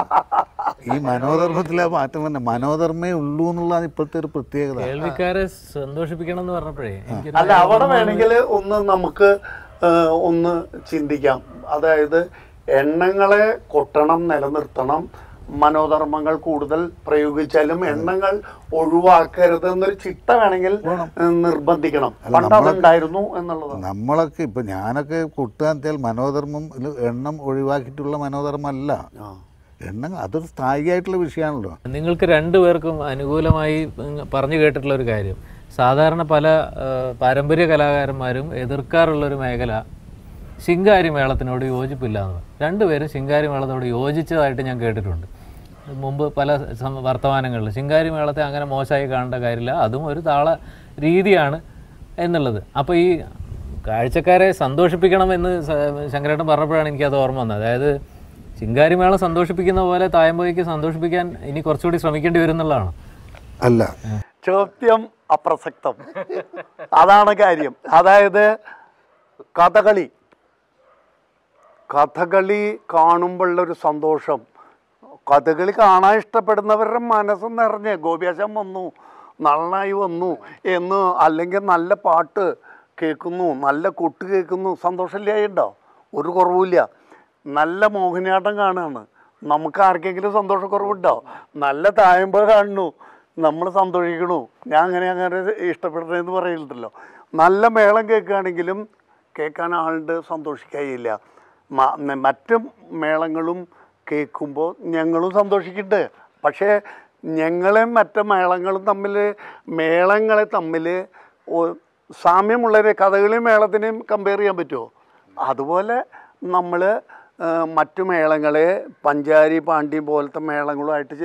ഈ മനോധർമ്മത്തിലെ മാറ്റം തന്നെ മനോധർമ്മേ ഉള്ളൂ എന്നുള്ളതാണ് ഇപ്പോഴത്തെ ഒരു പ്രത്യേകത കേൾവിക്കാരെ സന്തോഷിപ്പിക്കണം എന്ന് പറഞ്ഞപ്പോഴേ എനിക്കൊരു അല്ല അവിടെ വേണമെങ്കിൽ ഒന്ന് നമുക്ക് ഏഹ്, ഒന്ന് ചിന്തിക്കാം അതായത് എണ്ണങ്ങളെ കൊട്ടണം നിലനിർത്തണം മനോധർമ്മങ്ങൾ കൂടുതൽ പ്രയോഗിച്ചാലും എണ്ണങ്ങൾ ഒഴിവാക്കരുത് എന്നൊരു ചിട്ട വേണമെങ്കിൽ ഏഹ്, നിർബന്ധിക്കണം പണ്ട് അതുണ്ടായിരുന്നു എന്നുള്ളതാണ് നമ്മളൊക്കെ ഇപ്പൊ ഞാനൊക്കെ കൊട്ടുകാത്തിയാൽ മനോധർമ്മം ഇത് എണ്ണം ഒഴിവാക്കിയിട്ടുള്ള മനോധർമ്മം അല്ല എണ്ണം അതൊരു സ്ഥായിയായിട്ടുള്ള വിഷയമാണല്ലോ നിങ്ങൾക്ക് രണ്ടുപേർക്കും അനുകൂലമായി ഇങ്ങ് പറഞ്ഞു കേട്ടിട്ടുള്ള ഒരു കാര്യം സാധാരണ പല ആ, പാരമ്പര്യ കലാകാരന്മാരും എതിർക്കാറുള്ള ഒരു മേഖല ശിങ്കാരി മേളത്തിനോട് യോജിപ്പില്ല എന്ന് രണ്ടുപേരും ശിങ്കാരി മേളത്തോട് യോജിച്ചതായിട്ട് ഞാൻ കേട്ടിട്ടുണ്ട് മുമ്പ് പല സം- വർത്തമാനങ്ങളിൽ ശിങ്കാരി മേളത്തെ അങ്ങനെ മോശമായി കാണേണ്ട കാര്യമില്ല അതും ഒരു താള രീതിയാണ് എന്നുള്ളത് അപ്പോൾ ഈ കാഴ്ചക്കാരെ സന്തോഷിപ്പിക്കണം എന്ന് സ- ശങ്കരേട്ടൻ പറഞ്ഞപ്പോഴാണ് എനിക്കത് ഓർമ്മ വന്നത് അതായത് ശിങ്കാരി മേളം സന്തോഷിപ്പിക്കുന്ന പോലെ തായമ്പകയ്ക്ക് സന്തോഷിപ്പിക്കാൻ ഇനി കുറച്ചുകൂടി ശ്രമിക്കേണ്ടി വരും എന്നുള്ളതാണ് അല്ല ചോദ്യം അപ്രസക്തം അതാണ് കാര്യം അതായത് കഥകളി കഥകളി കാണുമ്പോഴുള്ളൊരു സന്തോഷം കഥകളി കാണാൻ ഇഷ്ടപ്പെടുന്നവരുടെ മനസ്സ് നിറഞ്ഞ് ഗോപിയാശം വന്നു നന്നായി വന്നു എന്ന് അല്ലെങ്കിൽ നല്ല പാട്ട് കേൾക്കുന്നു നല്ല കൊട്ട് കേൾക്കുന്നു സന്തോഷമില്ലായിട്ടുണ്ടോ ഒരു കുറവുമില്ല നല്ല മോഹിനിയാട്ടം കാണുകയാണ് നമുക്ക് ആർക്കെങ്കിലും സന്തോഷക്കുറവുണ്ടോ നല്ല തായമ്പ കാണുന്നു നമ്മൾ സന്തോഷിക്കണു ഞാൻ അങ്ങനെ അങ്ങനെ ഇഷ്ടപ്പെടുന്നതെന്ന് പറയുന്നുണ്ടല്ലോ നല്ല മേളം കേൾക്കുകയാണെങ്കിലും കേൾക്കാൻ ആളുണ്ട് സന്തോഷിക്കുകയില്ല മ- ന- മറ്റ് മേളങ്ങളും കേൾക്കുമ്പോൾ ഞങ്ങളും സന്തോഷിക്കുന്നുണ്ട് പക്ഷേ ഞങ്ങളെ മറ്റ് മേളങ്ങളും തമ്മിൽ മേളങ്ങളെ തമ്മിൽ ഒ- സാമ്യമുള്ളവരെ കഥകളി മേളത്തിനെയും കമ്പയർ ചെയ്യാൻ പറ്റുമോ അതുപോലെ നമ്മൾ മറ്റു മേളങ്ങളെ പഞ്ചാരി പാണ്ഡ്യം പോലത്തെ മേളങ്ങളുമായിട്ട് ചെ-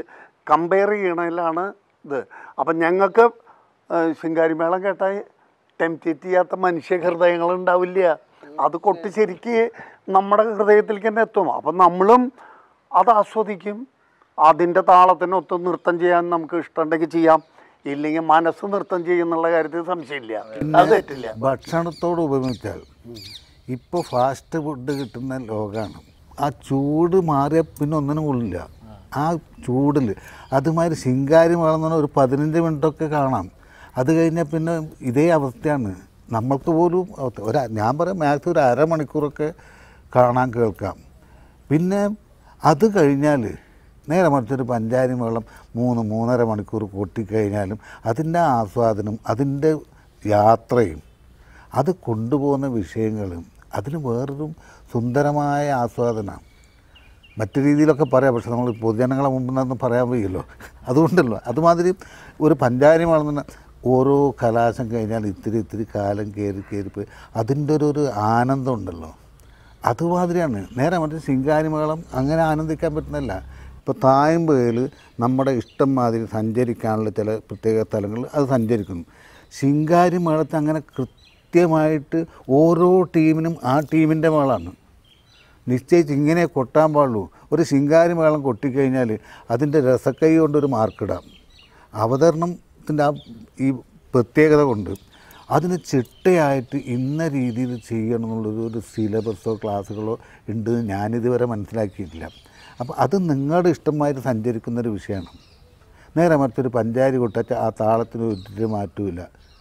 കമ്പയർ ചെയ്യണതിലാണ് ഇത് അപ്പം ഞങ്ങൾക്ക് ശിങ്കാരിമേളം കേട്ടാൽ ടെംപ്റ്റേറ്റ് ചെയ്യാത്ത മനുഷ്യ ഹൃദയങ്ങൾ ഉണ്ടാവില്ല അത് കൊട്ടി ശരിക്ക് നമ്മുടെ ഹൃദയത്തിലേക്ക് തന്നെ എത്തും അപ്പം നമ്മളും അത് ആസ്വദിക്കും അതിൻ്റെ താളത്തിനൊത്ത് നൃത്തം ചെയ്യാൻ നമുക്ക് ഇഷ്ടമുണ്ടെങ്കിൽ ചെയ്യാം ഇല്ലെങ്കിൽ മനസ്സ് നൃത്തം ചെയ്യുന്നുള്ള കാര്യത്തിൽ സംശയമില്ല അത് തെറ്റില്ല ഭക്ഷണത്തോട് ഉപമിച്ചാൽ ഇപ്പോൾ ഫാസ്റ്റ് ഫുഡ് കിട്ടുന്ന ലോകമാണ് ആ ചൂട് മാറിയ പിന്നെ ഒന്നിനും കൊള്ളില്ല ആ ചൂടിൽ അതുമാതിരി ശിങ്കാരി വളർന്ന ഒരു പതിനഞ്ച് മിനിറ്റൊക്കെ കാണാം അത് കഴിഞ്ഞാൽ പിന്നെ ഇതേ അവസ്ഥയാണ് നമ്മൾക്ക് പോലും അവസ്ഥ ഒരു ഞാൻ പറയാം മാക്സിമം ഒരു അരമണിക്കൂറൊക്കെ കാണാൻ കേൾക്കാം പിന്നെ അത് കഴിഞ്ഞാൽ നേരെ മറിച്ചൊരു പഞ്ചാരി വെള്ളം മൂന്ന് മൂന്നര മണിക്കൂർ കൊട്ടിക്കഴിഞ്ഞാലും അതിൻ്റെ ആസ്വാദനം അതിൻ്റെ യാത്രയും അത് കൊണ്ടുപോകുന്ന വിഷയങ്ങളും അതിന് വേറൊരു സുന്ദരമായ ആസ്വാദനമാണ് മറ്റു രീതിയിലൊക്കെ പറയാം പക്ഷെ നമ്മൾ പൊതുജനങ്ങളെ മുമ്പിൽ നിന്നൊന്നും പറയാൻ വയ്യല്ലോ അതുകൊണ്ടല്ലോ അതുമാതിരി ഒരു പഞ്ചാരി വളർന്ന ഓരോ കലാശം കഴിഞ്ഞാൽ ഇത്തിരി ഇത്തിരി കാലം കയറി കയറി പോയി അതിൻ്റെ ഒരു ഒരു ആനന്ദം ഉണ്ടല്ലോ അതുമാതിരിയാണ് നേരെ മറ്റേ ശിങ്കാരിമേളം അങ്ങനെ ആനന്ദിക്കാൻ പറ്റുന്നില്ല ഇപ്പോൾ തായമ്പയിൽ നമ്മുടെ ഇഷ്ടം മാതിരി സഞ്ചരിക്കാനുള്ള ചില പ്രത്യേക സ്ഥലങ്ങളിൽ അത് സഞ്ചരിക്കുന്നു ശിങ്കാരി മേളത്ത് അങ്ങനെ കൃത്യമായിട്ട് ഓരോ ടീമിനും ആ ടീമിൻ്റെ മേളാണ് നിശ്ചയിച്ച് ഇങ്ങനെ കൊട്ടാൻ പാടുള്ളൂ ഒരു ശിങ്കാരി മേളം കൊട്ടിക്കഴിഞ്ഞാൽ അതിൻ്റെ രസക്കൈ കൊണ്ടൊരു മാർക്കിടാം അവതരണത്തിൻ്റെ ആ ഈ പ്രത്യേകത കൊണ്ട് അതിന് ചിട്ടയായിട്ട് ഇന്ന രീതിയിൽ ചെയ്യണം എന്നുള്ളൊരു ഒരു സിലബസോ ക്ലാസ്സുകളോ ഉണ്ട് എന്ന് ഞാനിതുവരെ മനസ്സിലാക്കിയിട്ടില്ല അപ്പോൾ അത് നിങ്ങളുടെ ഇഷ്ടമായിട്ട് സഞ്ചരിക്കുന്നൊരു വിഷയമാണ് നേരെ മറിച്ചൊരു പഞ്ചാരി കൊട്ടച്ച ആ താളത്തിന് ഒരു മാറ്റമില്ല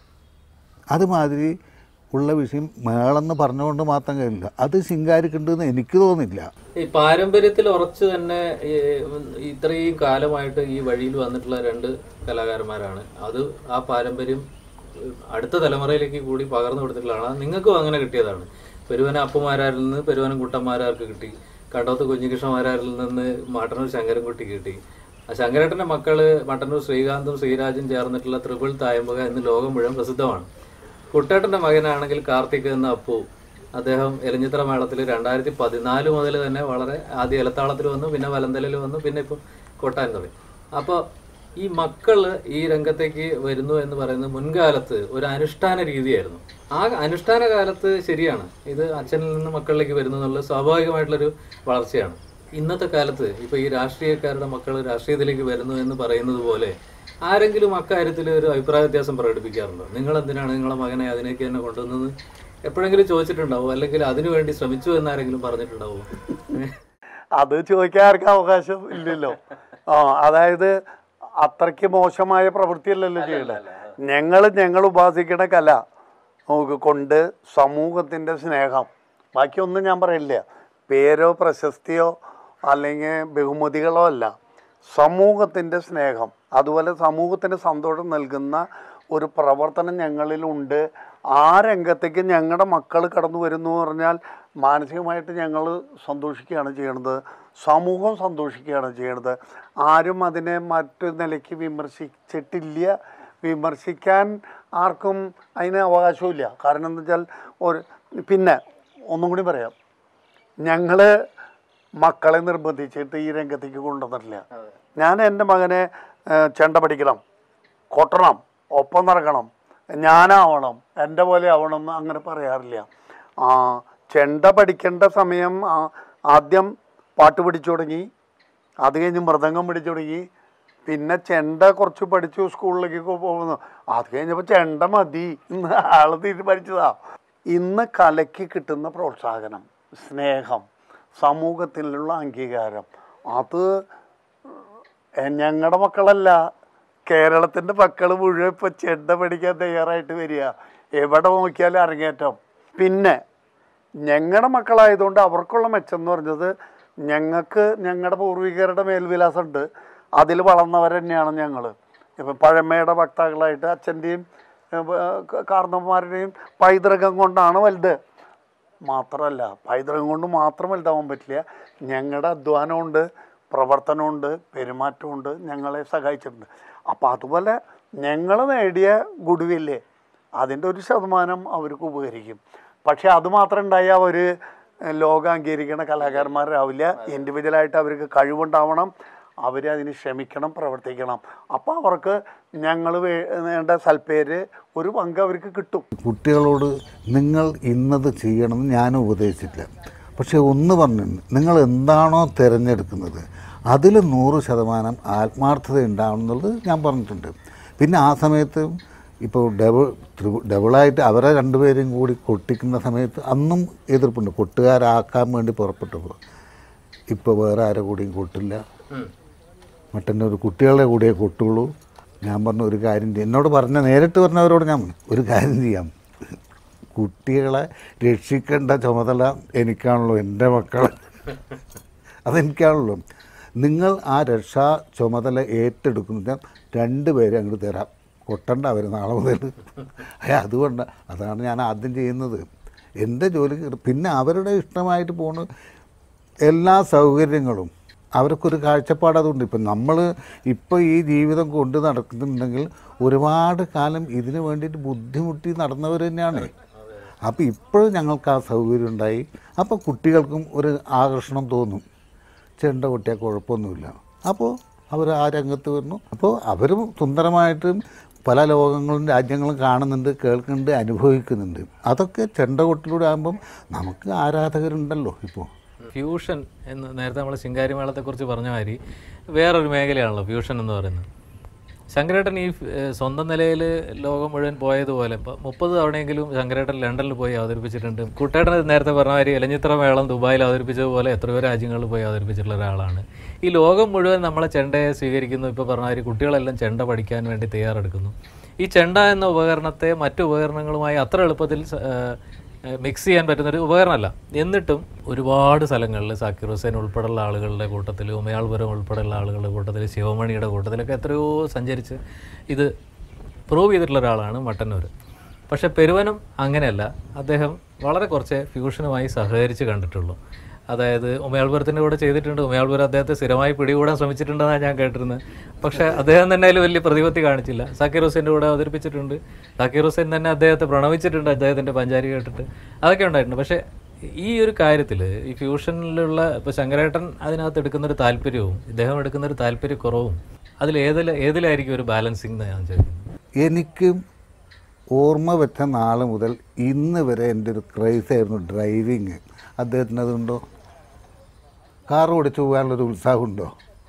അതുമാതിരി ഉള്ള വിഷയം മേളെന്ന് പറഞ്ഞുകൊണ്ട് മാത്രം കഴിയില്ല അത് ശിങ്കാരിക്കുണ്ടെന്ന് എനിക്ക് തോന്നില്ല ഈ പാരമ്പര്യത്തിൽ ഉറച്ചു തന്നെ ഈ ഇത്രയും കാലമായിട്ട് ഈ വഴിയിൽ വന്നിട്ടുള്ള രണ്ട് കലാകാരന്മാരാണ് അത് ആ പാരമ്പര്യം അടുത്ത തലമുറയിലേക്ക് കൂടി പകർന്നു കൊടുത്തിട്ടുള്ളതാണ് നിങ്ങൾക്കും അങ്ങനെ കിട്ടിയതാണ് പെരുവന അപ്പമാരാരിൽ നിന്ന് പെരുവനം കുട്ടന്മാരാർക്ക് കിട്ടി കണ്ടോത്ത് കുഞ്ഞികൃഷ്ണമാരാരിൽ നിന്ന് മാട്ടന്നൂർ ശങ്കരൻകുട്ടി കിട്ടി ആ ശങ്കരേട്ടൻ്റെ മക്കള് മട്ടന്നൂർ ശ്രീകാന്തും ശ്രീരാജും ചേർന്നിട്ടുള്ള ത്രിപിൾ തായമ്പക എന്ന് ലോകം മുഴുവൻ പ്രസിദ്ധമാണ് കുട്ടേട്ടൻ്റെ മകനാണെങ്കിൽ കാർത്തിക് എന്ന അപ്പു അദ്ദേഹം എലിഞ്ഞിത്ര മേളത്തിൽ രണ്ടായിരത്തി പതിനാല് മുതൽ തന്നെ വളരെ ആദ്യം ഇലത്താളത്തിൽ വന്നു പിന്നെ വലന്തലയിൽ വന്നു പിന്നെ ഇപ്പം കൊട്ടാൻ തുടങ്ങി അപ്പോൾ ഈ മക്കൾ ഈ രംഗത്തേക്ക് വരുന്നു എന്ന് പറയുന്നത് മുൻകാലത്ത് ഒരു അനുഷ്ഠാന രീതിയായിരുന്നു ആ അനുഷ്ഠാന കാലത്ത് ശരിയാണ് ഇത് അച്ഛനിൽ നിന്ന് മക്കളിലേക്ക് വരുന്നു എന്നുള്ളത് സ്വാഭാവികമായിട്ടുള്ളൊരു വളർച്ചയാണ് ഇന്നത്തെ കാലത്ത് ഇപ്പോൾ ഈ രാഷ്ട്രീയക്കാരുടെ മക്കൾ രാഷ്ട്രീയത്തിലേക്ക് വരുന്നു എന്ന് പറയുന്നത് പോലെ ആരെങ്കിലും അക്കാര്യത്തിൽ ഒരു അഭിപ്രായ വ്യത്യാസം പ്രകടിപ്പിക്കാറുണ്ടോ നിങ്ങൾ എന്തിനാണ് നിങ്ങളെ മകനെ അതിനേക്ക് തന്നെ കൊണ്ടുവന്നത് എപ്പോഴെങ്കിലും ചോദിച്ചിട്ടുണ്ടാവോ അല്ലെങ്കിൽ അതിനു വേണ്ടി ശ്രമിച്ചു എന്നാരെങ്കിലും പറഞ്ഞിട്ടുണ്ടാവോ അത് ചോദിക്കാൻ ആർക്കും അവകാശം ഇല്ലല്ലോ ആ അതായത് അത്രയ്ക്ക് മോശമായ പ്രവൃത്തിയല്ലല്ലോ ചെയ്യണത് ഞങ്ങൾ ഞങ്ങൾ ഉപാസിക്കണ കല നമുക്ക് കൊണ്ട് സമൂഹത്തിൻ്റെ സ്നേഹം ബാക്കിയൊന്നും ഞാൻ പറയില്ല പേരോ പ്രശസ്തിയോ അല്ലെങ്കിൽ ബഹുമതികളോ അല്ല സമൂഹത്തിൻ്റെ സ്നേഹം അതുപോലെ സമൂഹത്തിന് സന്തോഷം നൽകുന്ന ഒരു പ്രവർത്തനം ഞങ്ങളിലുണ്ട് ആ രംഗത്തേക്ക് ഞങ്ങളുടെ മക്കൾ കടന്നു വരുന്നു എന്ന് പറഞ്ഞാൽ മാനസികമായിട്ട് ഞങ്ങൾ സന്തോഷിക്കുകയാണ് ചെയ്യണത് സമൂഹം സന്തോഷിക്കുകയാണ് ചെയ്യണത് ആരും അതിനെ മറ്റു നിലയ്ക്ക് വിമർശിച്ചിട്ടില്ല വിമർശിക്കാൻ ആർക്കും അതിന് അവകാശമില്ല കാരണം എന്താ വെച്ചാൽ ഒരു പിന്നെ ഒന്നും കൂടി പറയാം ഞങ്ങൾ മക്കളെ നിർബന്ധിച്ചിട്ട് ഈ രംഗത്തേക്ക് കൊണ്ടുവന്നിട്ടില്ല ഞാൻ എൻ്റെ മകനെ ഏഹ്, ചെണ്ട പഠിക്കണം കൊട്ടണം ഒപ്പം നടക്കണം ഞാനാവണം എൻ്റെ പോലെ ആവണം എന്ന് അങ്ങനെ പറയാറില്ല ആ ചെണ്ട പഠിക്കേണ്ട സമയം ആ- ആദ്യം പാട്ട് പഠിച്ചു തുടങ്ങി അത് കഴിഞ്ഞ് മൃദംഗം പഠിച്ചു തുടങ്ങി പിന്നെ ചെണ്ട കുറച്ച് പഠിച്ചു സ്കൂളിലേക്ക് പോകുന്നു അത് കഴിഞ്ഞപ്പോൾ ചെണ്ട മതി എന്ന് ആള് തീരുമാനിച്ചതാ ഇന്ന് കലയ്ക്ക് കിട്ടുന്ന പ്രോത്സാഹനം സ്നേഹം സമൂഹത്തിലുള്ള അംഗീകാരം അത് ഞങ്ങളുടെ മക്കളല്ല കേരളത്തിൻ്റെ മക്കൾ മുഴുവൻ ഇപ്പോൾ ചെണ്ട പഠിക്കാൻ തയ്യാറായിട്ട് വരിക എവിടെ നോക്കിയാലും അരങ്ങേറ്റം പിന്നെ ഞങ്ങളുടെ മക്കളായതുകൊണ്ട് അവർക്കുള്ള മെച്ചം എന്ന് പറഞ്ഞത് ഞങ്ങൾക്ക് ഞങ്ങളുടെ പൂർവികരുടെ മേൽവിലാസമുണ്ട് അതിൽ വളർന്നവർ തന്നെയാണ് ഞങ്ങൾ ഇപ്പം പഴമയുടെ വക്താക്കളായിട്ട് അച്ഛൻ്റെയും കാർന്നന്മാരുടെയും പൈതൃകം കൊണ്ടാണ് വലുത് മാത്രമല്ല പൈതൃകം കൊണ്ട് മാത്രം വലുതാവാൻ പറ്റില്ല ഞങ്ങളുടെ അധ്വാനമുണ്ട് പ്രവർത്തനമുണ്ട് പെരുമാറ്റമുണ്ട് ഞങ്ങളെ സഹായിച്ചിട്ടുണ്ട് അപ്പോൾ അതുപോലെ ഞങ്ങൾ നേടിയ ഗുഡ്വില്ലേ അതിൻ്റെ ഒരു ശതമാനം അവർക്ക് ഉപകരിക്കും പക്ഷേ അത് മാത്രം ഉണ്ടായാൽ അവർ ലോകം അംഗീകരിക്കുന്ന കലാകാരന്മാരാവില്ല ഇൻഡിവിജ്വലായിട്ട് അവർക്ക് കഴിവുണ്ടാവണം അവരതിന് ക്ഷമിക്കണം പ്രവർത്തിക്കണം അപ്പോൾ അവർക്ക് ഞങ്ങൾ വേണ്ട സൽപ്പേര് ഒരു പങ്ക് അവർക്ക് കിട്ടും കുട്ടികളോട് നിങ്ങൾ ഇന്നത് ചെയ്യണമെന്ന് ഞാനും ഉപദേശിച്ചില്ല പക്ഷേ ഒന്ന് പറഞ്ഞു നിങ്ങൾ എന്താണോ തിരഞ്ഞെടുക്കുന്നത് അതിൽ നൂറ് ശതമാനം ആത്മാർത്ഥത ഉണ്ടാവണം എന്നുള്ളത് ഞാൻ പറഞ്ഞിട്ടുണ്ട് പിന്നെ ആ സമയത്ത് ഇപ്പോൾ ഡബിൾ ത്രിബിൾ ഡബിളായിട്ട് അവരെ രണ്ടുപേരെയും കൂടി കൊട്ടിക്കുന്ന സമയത്ത് അന്നും എതിർപ്പുണ്ട് കൊട്ടുകാരാക്കാൻ വേണ്ടി പുറപ്പെട്ടപ്പോൾ ഇപ്പോൾ വേറെ ആരെ കൂടിയും കൊട്ടില്ല മറ്റന്നെ ഒരു കുട്ടികളുടെ കൂടിയേ കൊട്ടുള്ളൂ ഞാൻ പറഞ്ഞു ഒരു കാര്യം ചെയ്യും എന്നോട് പറഞ്ഞ നേരിട്ട് പറഞ്ഞവരോട് ഞാൻ പറഞ്ഞു, ഒരു കാര്യം ചെയ്യാം കുട്ടികളെ രക്ഷിക്കേണ്ട ചുമതല എനിക്കാണല്ലോ എൻ്റെ മക്കൾ അതെനിക്കാണല്ലോ നിങ്ങൾ ആ രക്ഷാ ചുമതല ഏറ്റെടുക്കുന്നത് രണ്ട് പേരെ അങ്ങോട്ട് തരാം കൊട്ടണ്ട അവർ നാളെ മുതൽ അയ്യ അതുകൊണ്ട് അതാണ് ഞാൻ ആദ്യം ചെയ്യുന്നത് എൻ്റെ ജോലി പിന്നെ അവരുടെ ഇഷ്ടമായിട്ട് പോണ് എല്ലാ സൗകര്യങ്ങളും അവർക്കൊരു കാഴ്ചപ്പാട് അതുകൊണ്ട് ഇപ്പം നമ്മൾ ഇപ്പോൾ ഈ ജീവിതം കൊണ്ട് നടക്കുന്നുണ്ടെങ്കിൽ ഒരുപാട് കാലം ഇതിനു വേണ്ടിയിട്ട് ബുദ്ധിമുട്ടി നടന്നവർ തന്നെയാണ് അപ്പോൾ ഇപ്പോഴും ഞങ്ങൾക്ക് ആ സൗകര്യം ഉണ്ടായി അപ്പോൾ കുട്ടികൾക്കും ഒരു ആകർഷണം തോന്നും ചെണ്ട കൊട്ടിയാൽ കുഴപ്പമൊന്നുമില്ല അപ്പോൾ അവർ ആ രംഗത്ത് വരുന്നു അപ്പോൾ അവരും സുന്ദരമായിട്ടും പല ലോകങ്ങളും രാജ്യങ്ങളും കാണുന്നുണ്ട് കേൾക്കുന്നുണ്ട് അനുഭവിക്കുന്നുണ്ട് അതൊക്കെ ചെണ്ട കൊട്ടിലൂടെ ആകുമ്പം നമുക്ക് ആരാധകരുണ്ടല്ലോ ഇപ്പോൾ ഫ്യൂഷൻ എന്ന് നേരത്തെ നമ്മൾ ശിങ്കാരിമേളത്തെക്കുറിച്ച് പറഞ്ഞ മാതിരി വേറൊരു മേഖലയാണല്ലോ ഫ്യൂഷൻ എന്ന് പറയുന്നത് ശങ്കരേട്ടൻ ഈ ഏഹ്, സ്വന്തം നിലയിൽ ലോകം മുഴുവൻ പോയതുപോലെ ഇപ്പം മുപ്പത് തവണയെങ്കിലും ശങ്കരേട്ടൻ ലണ്ടനിൽ പോയി അവതരിപ്പിച്ചിട്ടുണ്ട് കുട്ടേട്ടൻ നേരത്തെ പറഞ്ഞ മാതിരി എലഞ്ഞിത്ര മേളം ദുബായിൽ അവതരിപ്പിച്ചതുപോലെ എത്രയോ രാജ്യങ്ങളിൽ പോയി അവതരിപ്പിച്ചിട്ടുള്ള ഒരാളാണ് ഈ ലോകം മുഴുവൻ നമ്മളെ ചെണ്ടയെ സ്വീകരിക്കുന്നു ഇപ്പോൾ പറഞ്ഞ മാതിരി കുട്ടികളെല്ലാം ചെണ്ട പഠിക്കാൻ വേണ്ടി തയ്യാറെടുക്കുന്നു ഈ ചെണ്ട എന്ന ഉപകരണത്തെ മറ്റു ഉപകരണങ്ങളുമായി അത്ര എളുപ്പത്തിൽ സ- ഏഹ്, മിക്സ് ചെയ്യാൻ പറ്റുന്ന ഒരു ഉപകരണമല്ല എന്നിട്ടും ഒരുപാട് സ്ഥലങ്ങളിൽ സാക്കിർ ഹുസൈൻ ഉൾപ്പെടെയുള്ള ആളുകളുടെ കൂട്ടത്തിൽ ഉമയാൾപുരം ഉൾപ്പെടെയുള്ള ആളുകളുടെ കൂട്ടത്തിൽ ശിവമണിയുടെ കൂട്ടത്തിലൊക്കെ എത്രയോ സഞ്ചരിച്ച് ഇത് പ്രൂവ് ചെയ്തിട്ടുള്ള ഒരാളാണ് മട്ടന്നൂർ പക്ഷേ പെരുവനം അങ്ങനെയല്ല അദ്ദേഹം വളരെ കുറച്ച് ഫ്യൂഷനുമായി സഹകരിച്ച് കണ്ടിട്ടുള്ളൂ അതായത് ഉമയാൾപുരത്തിൻ്റെ കൂടെ ചെയ്തിട്ടുണ്ട് ഉമയാൾപുരം അദ്ദേഹത്തെ സ്ഥിരമായി പിടികൂടാൻ ശ്രമിച്ചിട്ടുണ്ടെന്നാണ് ഞാൻ കേട്ടിരുന്നത് പക്ഷേ അദ്ദേഹം തന്നെ അതിൽ വലിയ പ്രതിപത്തി കാണിച്ചില്ല സാക്കിർ ഹുസൈൻ്റെ കൂടെ അവതരിപ്പിച്ചിട്ടുണ്ട് സാക്കിർ ഹുസൈൻ തന്നെ അദ്ദേഹത്തെ പ്രണവിച്ചിട്ടുണ്ട് അദ്ദേഹത്തിൻ്റെ പഞ്ചാരി കേട്ടിട്ട് അതൊക്കെ ഉണ്ടായിട്ടുണ്ട് പക്ഷേ ഈ ഒരു കാര്യത്തിൽ ഈ ഫ്യൂഷനിലുള്ള ഇപ്പോൾ ശങ്കരേട്ടൻ അതിനകത്ത് എടുക്കുന്നൊരു താല്പര്യവും ഇദ്ദേഹം എടുക്കുന്നൊരു താല്പര്യക്കുറവും അതിൽ ഏതിൽ ഏതിലായിരിക്കും ഒരു ബാലൻസിങ് എന്ന് ഞാൻ ചോദിക്കുന്നത് എനിക്ക് ഓർമ്മ വെച്ച നാൾ മുതൽ ഇന്ന് വരെ എൻ്റെ ഒരു ക്രൈസായിരുന്നു ഡ്രൈവിങ് അദ്ദേഹത്തിന് അതുണ്ടോ കാർ ഓടിച്ചു പോകാനുള്ളൊരു ഉത്സാഹമുണ്ടോ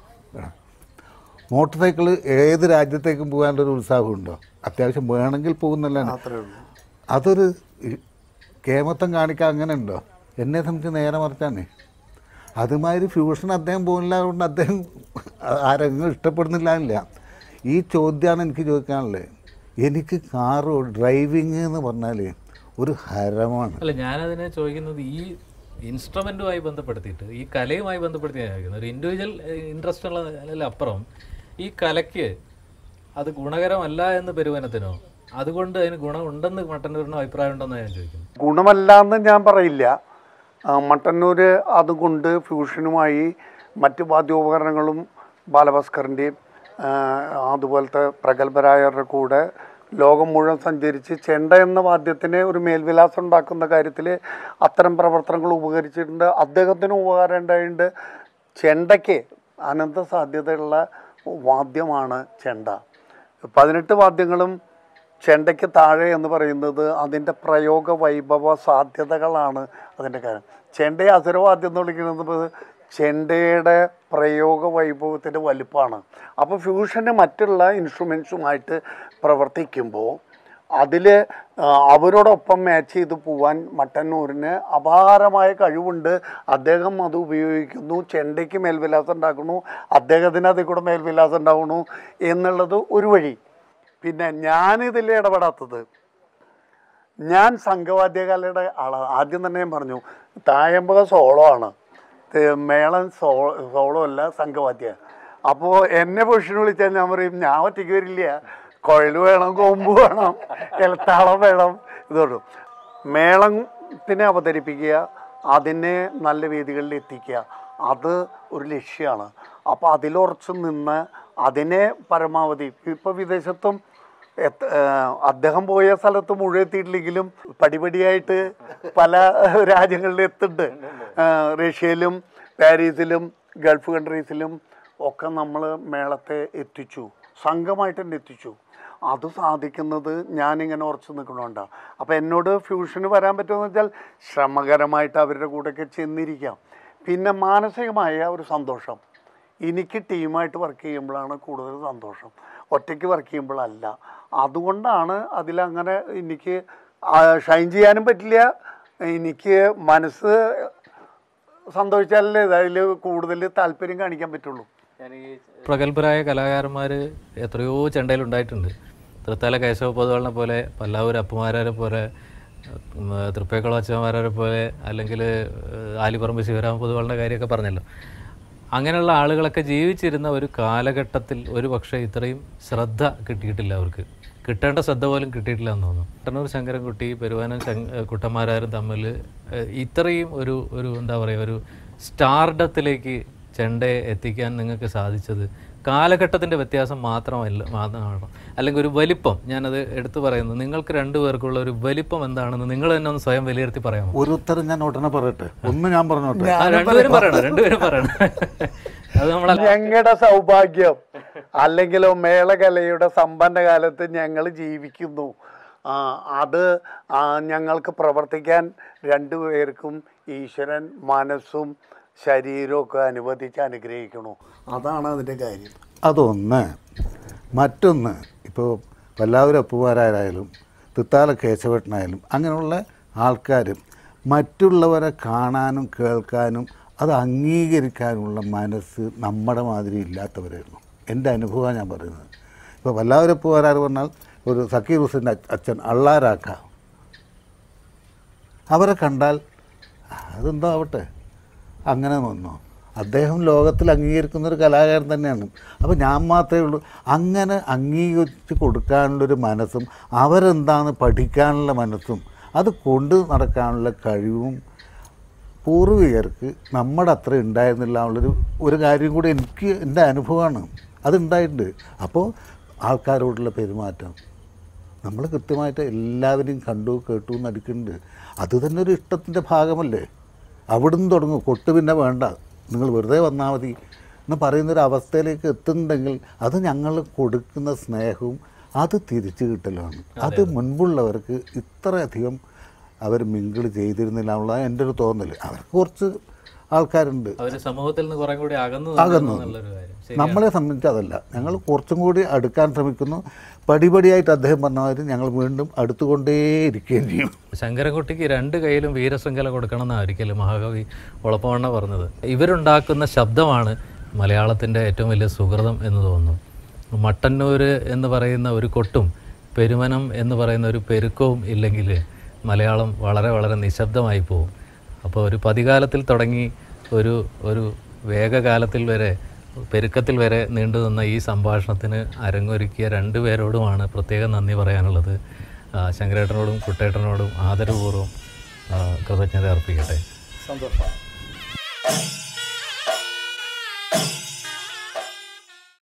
മോട്ടോർ സൈക്കിൾ ഏത് രാജ്യത്തേക്കും പോകാനുള്ളൊരു ഉത്സാഹമുണ്ടോ അത്യാവശ്യം വേണമെങ്കിൽ പോകുന്നല്ലാണ് അത്രേ ഉള്ളൂ അതൊരു ഇ- കേമത്തം കാണിക്കാൻ അങ്ങനെ ഉണ്ടോ എന്നെ സംബന്ധിച്ച് നേരെ മറിച്ചാണ് അതുമാതിരി ഫ്യൂഷൻ അദ്ദേഹം പോകുന്നില്ല കൊണ്ട് അദ്ദേഹം ആ- ആ രംഗം ഇഷ്ടപ്പെടുന്നില്ല എന്നില്ല ഈ ചോദ്യമാണ് എനിക്ക് ചോദിക്കാനുള്ളത് എനിക്ക് കാറ് ഡ്രൈവിങ് എന്ന് പറഞ്ഞാൽ ഒരു ഹരമാണ് അല്ല ഞാനതിനെ ചോദിക്കുന്നത് ഈ ഇൻസ്ട്രുമെൻറ്റുമായി ബന്ധപ്പെടുത്തിയിട്ട് ഈ കലയുമായി ബന്ധപ്പെടുത്തി ഞാൻ ചോദിക്കുന്നത് ഒരു ഇൻഡിവിജ്വൽ ഇൻട്രസ്റ്റ് ഉള്ള അപ്പുറം ഈ കലയ്ക്ക് അത് ഗുണകരമല്ല എന്ന് പെരുവനത്തിനോ അതുകൊണ്ട് അതിന് ഗുണമുണ്ടെന്ന് മട്ടന്നൂരിനോ അഭിപ്രായം ഉണ്ടെന്ന് ഞാൻ ചോദിക്കുന്നു ഗുണമല്ല എന്ന് ഞാൻ പറയില്ല ആ, മട്ടന്നൂർ അതുകൊണ്ട് ഫ്യൂഷനുമായി മറ്റ് വാദ്യോപകരണങ്ങളും ബാലഭാസ്കറിൻ്റെയും ആ, അതുപോലത്തെ പ്രഗത്ഭരായവരുടെ കൂടെ ലോകം മുഴുവൻ സഞ്ചരിച്ച് ചെണ്ട എന്ന വാദ്യത്തിന് ഒരു മേൽവിലാസം ഉണ്ടാക്കുന്ന കാര്യത്തിൽ അത്തരം പ്രവർത്തനങ്ങൾ ഉപകരിച്ചിട്ടുണ്ട് അദ്ദേഹത്തിന് ഉപകാരം ഉണ്ടായിട്ടുണ്ട് ചെണ്ടയ്ക്ക് അനന്ത സാധ്യതയുള്ള വാദ്യമാണ് ചെണ്ട പതിനെട്ട് വാദ്യങ്ങളും ചെണ്ടയ്ക്ക് താഴെ എന്ന് പറയുന്നത് അതിൻ്റെ പ്രയോഗ വൈഭവ സാധ്യതകളാണ് അതിൻ്റെ കാര്യം ചെണ്ടയെ അസുരവാദ്യം എന്ന് വിളിക്കുന്നത് ചെണ്ടയുടെ പ്രയോഗ വൈഭവത്തിൻ്റെ വലുപ്പമാണ് അപ്പോൾ ഫ്യൂഷന് മറ്റുള്ള ഇൻസ്ട്രുമെൻസുമായിട്ട് പ്രവർത്തിക്കുമ്പോൾ അതിൽ അവരോടൊപ്പം മാച്ച് ചെയ്ത് പോവാൻ മട്ടന്നൂരിന് അപാരമായ കഴിവുണ്ട് അദ്ദേഹം അത് ഉപയോഗിക്കുന്നു ചെണ്ടയ്ക്ക് മേൽവിലാസം ഉണ്ടാക്കുന്നു അദ്ദേഹത്തിന് അതിൽ കൂടെ മേൽവിലാസം ഉണ്ടാകുന്നു എന്നുള്ളത് ഒരു വഴി പിന്നെ ഞാനിതിൽ ഇടപെടാത്തത് ഞാൻ സംഘവാദ്യകലയുടെ ആളാണ് ആദ്യം തന്നെ ഞാൻ പറഞ്ഞു തായമ്പക സോളോ ആണ് തെ- മേളൻ സോ സോളോ അല്ല സംഘവാദ്യ അപ്പോൾ എന്നെ പൊസിഷൻ വിളിച്ചാൽ ഞാൻ പറയും ഞാൻ ഒറ്റയ്ക്ക് വരില്ല കുഴൽ വേണം കൊമ്പ് വേണം ഇലത്താളം വേണം ഇതോടും മേളത്തിനെ അവതരിപ്പിക്കുക അതിനെ നല്ല വേദികളിൽ എത്തിക്കുക അത് ഒരു ലക്ഷ്യമാണ് അപ്പോൾ അതിലുറച്ച് നിന്ന് അതിനെ പരമാവധി ഇപ്പോൾ വിദേശത്തും എത്ത- ഏഹ് അദ്ദേഹം പോയ സ്ഥലത്ത് മുഴുവൻ എത്തിയിട്ടില്ലെങ്കിലും പടിപടിയായിട്ട് പല രാജ്യങ്ങളിൽ എത്തുന്നുണ്ട് ഏഹ് റഷ്യയിലും പാരീസിലും ഗൾഫ് കൺട്രീസിലും ഒക്കെ നമ്മൾ മേളത്തെ എത്തിച്ചു സംഘമായിട്ട് തന്നെ എത്തിച്ചു അത് സാധിക്കുന്നത് ഞാനിങ്ങനെ ഉറച്ചു നിൽക്കണോണ്ടാണ് അപ്പോൾ എന്നോട് ഫ്യൂഷന് വരാൻ പറ്റുമെന്ന് വെച്ചാൽ ശ്രമകരമായിട്ട് അവരുടെ കൂടെയൊക്കെ ചെന്നിരിക്കാം പിന്നെ മാനസികമായ ഒരു സന്തോഷം എനിക്ക് ടീമായിട്ട് വർക്ക് ചെയ്യുമ്പോഴാണ് കൂടുതൽ സന്തോഷം ഒറ്റയ്ക്ക് വർക്ക് ചെയ്യുമ്പോഴല്ല അതുകൊണ്ടാണ് അതിലങ്ങനെ എനിക്ക് ഷൈൻ ചെയ്യാനും പറ്റില്ല എനിക്ക് മനസ്സ് സന്തോഷിച്ചാലല്ലേ അതിൽ കൂടുതൽ താല്പര്യം കാണിക്കാൻ പറ്റുള്ളൂ പ്രഗത്ഭരായ കലാകാരന്മാർ എത്രയോ ചെണ്ടയിലുണ്ടായിട്ടുണ്ട് തൃത്താല കേശവ പൊതുവാളിനെ പോലെ പല്ലാവൂർ അപ്പുമാരെ പോലെ ഉം, തൃപ്പേക്കുളം അച്ഛന്മാരെ പോലെ അല്ലെങ്കിൽ ആലിപ്പറമ്പ് ശിവരാമ പൊതുവാളിൻ്റെ കാര്യമൊക്കെ പറഞ്ഞല്ലോ അങ്ങനെയുള്ള ആളുകളൊക്കെ ജീവിച്ചിരുന്ന ഒരു കാലഘട്ടത്തിൽ ഒരു പക്ഷേ ഇത്രയും ശ്രദ്ധ കിട്ടിയിട്ടില്ല അവർക്ക് കിട്ടേണ്ട ശ്രദ്ധ പോലും കിട്ടിയിട്ടില്ല എന്ന് തോന്നുന്നു കട്ടന്നൂർ ശങ്കരൻകുട്ടി പെരുവാനം ശങ്ക കുട്ടന്മാരാരും തമ്മിൽ ഏഹ്, ഇത്രയും ഒരു ഒരു എന്താ പറയുക ഒരു സ്റ്റാർഡത്തിലേക്ക് ചെണ്ടയെ എത്തിക്കാൻ നിങ്ങൾക്ക് സാധിച്ചത് കാലഘട്ടത്തിൻ്റെ വ്യത്യാസം മാത്രമല്ല മാത്രമാണ് അല്ലെങ്കിൽ ഒരു വലിപ്പം ഞാനത് എടുത്തു പറയുന്നു നിങ്ങൾക്ക് രണ്ടുപേർക്കുള്ള ഒരു വലിപ്പം എന്താണെന്ന് നിങ്ങൾ തന്നെ ഒന്ന് സ്വയം വിലയിരുത്തി പറയാമോ ഒരു ഉത്തരം ഞാൻ ഉടനെ പറയട്ടെ ഒന്ന് ഞാൻ പറഞ്ഞോട്ടെ ആ, രണ്ടുപേരും പറയണം രണ്ടുപേരും പറയണം അത് നമ്മളെ ഞങ്ങളുടെ സൗഭാഗ്യം അല്ലെങ്കിലോ മേളകലയുടെ സമ്പന്ന കാലത്ത് ഞങ്ങൾ ജീവിക്കുന്നു ആ, അത് ആ, ഞങ്ങൾക്ക് പ്രവർത്തിക്കാൻ രണ്ടുപേർക്കും ഈശ്വരൻ മനസ്സും ശരീരവും ഒക്കെ അനുവദിച്ച് അനുഗ്രഹിക്കണു അതാണ് അതിൻ്റെ കാര്യം അതൊന്ന് മറ്റൊന്ന് ഇപ്പോൾ വല്ലാവൂർ അപ്പുമാരായാലും തിത്താല കേശവട്ടനായാലും അങ്ങനെയുള്ള ആൾക്കാരും മറ്റുള്ളവരെ കാണാനും കേൾക്കാനും അത് അംഗീകരിക്കാനുള്ള മനസ്സ് നമ്മുടെ മാതിരി ഇല്ലാത്തവരായിരുന്നു എൻ്റെ അനുഭവമാണ് ഞാൻ പറയുന്നത് ഇപ്പോൾ വല്ലാവൂർ അപ്പുമാരാർ പറഞ്ഞാൽ ഒരു സക്കീർ ഹുസൈൻ്റെ അച്ഛൻ അള്ളാരാക്ക അവരെ കണ്ടാൽ അതെന്തോ ആവട്ടെ അങ്ങനെ വന്നു അദ്ദേഹം ലോകത്തിൽ അംഗീകരിക്കുന്ന ഒരു കലാകാരൻ തന്നെയാണ് അപ്പോൾ ഞാൻ മാത്രമേ ഉള്ളൂ അങ്ങനെ അംഗീകരിച്ച് കൊടുക്കാനുള്ളൊരു മനസ്സും അവരെന്താണ് പഠിക്കാനുള്ള മനസ്സും അത് കൊണ്ട് നടക്കാനുള്ള കഴിവും പൂർവികർക്ക് നമ്മുടെ അത്ര ഉണ്ടായിരുന്നില്ല എന്നുള്ളൊരു ഒരു കാര്യം കൂടി എനിക്ക് എൻ്റെ അനുഭവമാണ് അതുണ്ടായിട്ടുണ്ട് അപ്പോൾ ആൾക്കാരോടുള്ള പെരുമാറ്റം നമ്മൾ കൃത്യമായിട്ട് എല്ലാവരെയും കണ്ടു കേട്ടു നടിക്കുന്നുണ്ട് അത് തന്നെ ഒരു ഇഷ്ടത്തിൻ്റെ ഭാഗമല്ലേ അവിടുന്ന് തുടങ്ങും കൊട്ട് പിന്നെ വേണ്ട നിങ്ങൾ വെറുതെ വന്നാൽ മതി എന്ന് പറയുന്നൊരു അവസ്ഥയിലേക്ക് എത്തുന്നുണ്ടെങ്കിൽ അത് ഞങ്ങൾ കൊടുക്കുന്ന സ്നേഹവും അത് തിരിച്ചു കിട്ടലാണ് അത് മുൻപുള്ളവർക്ക് ഇത്രയധികം അവർ മിങ്കിൾ ചെയ്തിരുന്നില്ല എന്നുള്ളതാണ് എൻ്റെ ഒരു തോന്നൽ അവർക്ക് കുറച്ച് ആൾക്കാരുണ്ട് അവർ സമൂഹത്തിൽ നിന്ന് കുറെ കൂടി അകന്നു അകന്നു. എന്നുള്ളൊരു കാര്യം ശരി. നമ്മളെ സംബന്ധിച്ച് അതല്ല ഞങ്ങൾ കുറച്ചും കൂടി അടുക്കാൻ ശ്രമിക്കുന്നു പടിപടിയായിട്ട് അദ്ദേഹം പറഞ്ഞ മാതിരി ഞങ്ങൾ വീണ്ടും അടുത്തുകൊണ്ടേയിരിക്കുകയും ചെയ്യും ശങ്കരൻകുട്ടിക്ക് രണ്ട് കൈയിലും വീരശൃംഖല കൊടുക്കണം എന്നാണ് ഒരിക്കലും മഹാകവി ഒളപ്പമണ്ണ പറഞ്ഞത് ഇവരുണ്ടാക്കുന്ന ശബ്ദമാണ് മലയാളത്തിൻ്റെ ഏറ്റവും വലിയ സുഹൃതം എന്ന് തോന്നുന്നു മട്ടന്നൂർ എന്ന് പറയുന്ന ഒരു കൊട്ടും പെരുമനം എന്ന് പറയുന്ന ഒരു പെരുക്കവും ഇല്ലെങ്കിൽ മലയാളം വളരെ വളരെ നിശബ്ദമായി പോകും അപ്പോൾ ഒരു പതികാലത്തിൽ തുടങ്ങി ഒരു ഒരു വേഗകാലത്തിൽ വരെ പെരുക്കത്തിൽ വരെ നീണ്ടു നിന്ന ഈ സംഭാഷണത്തിന് അരങ്ങൊരുക്കിയ രണ്ടുപേരോടുമാണ് പ്രത്യേകം നന്ദി പറയാനുള്ളത് ആ, ശങ്കരേട്ടനോടും കുട്ടേട്ടനോടും ആദരപൂർവ്വം ആ, കൃതജ്ഞത അർപ്പിക്കട്ടെ സന്തോഷം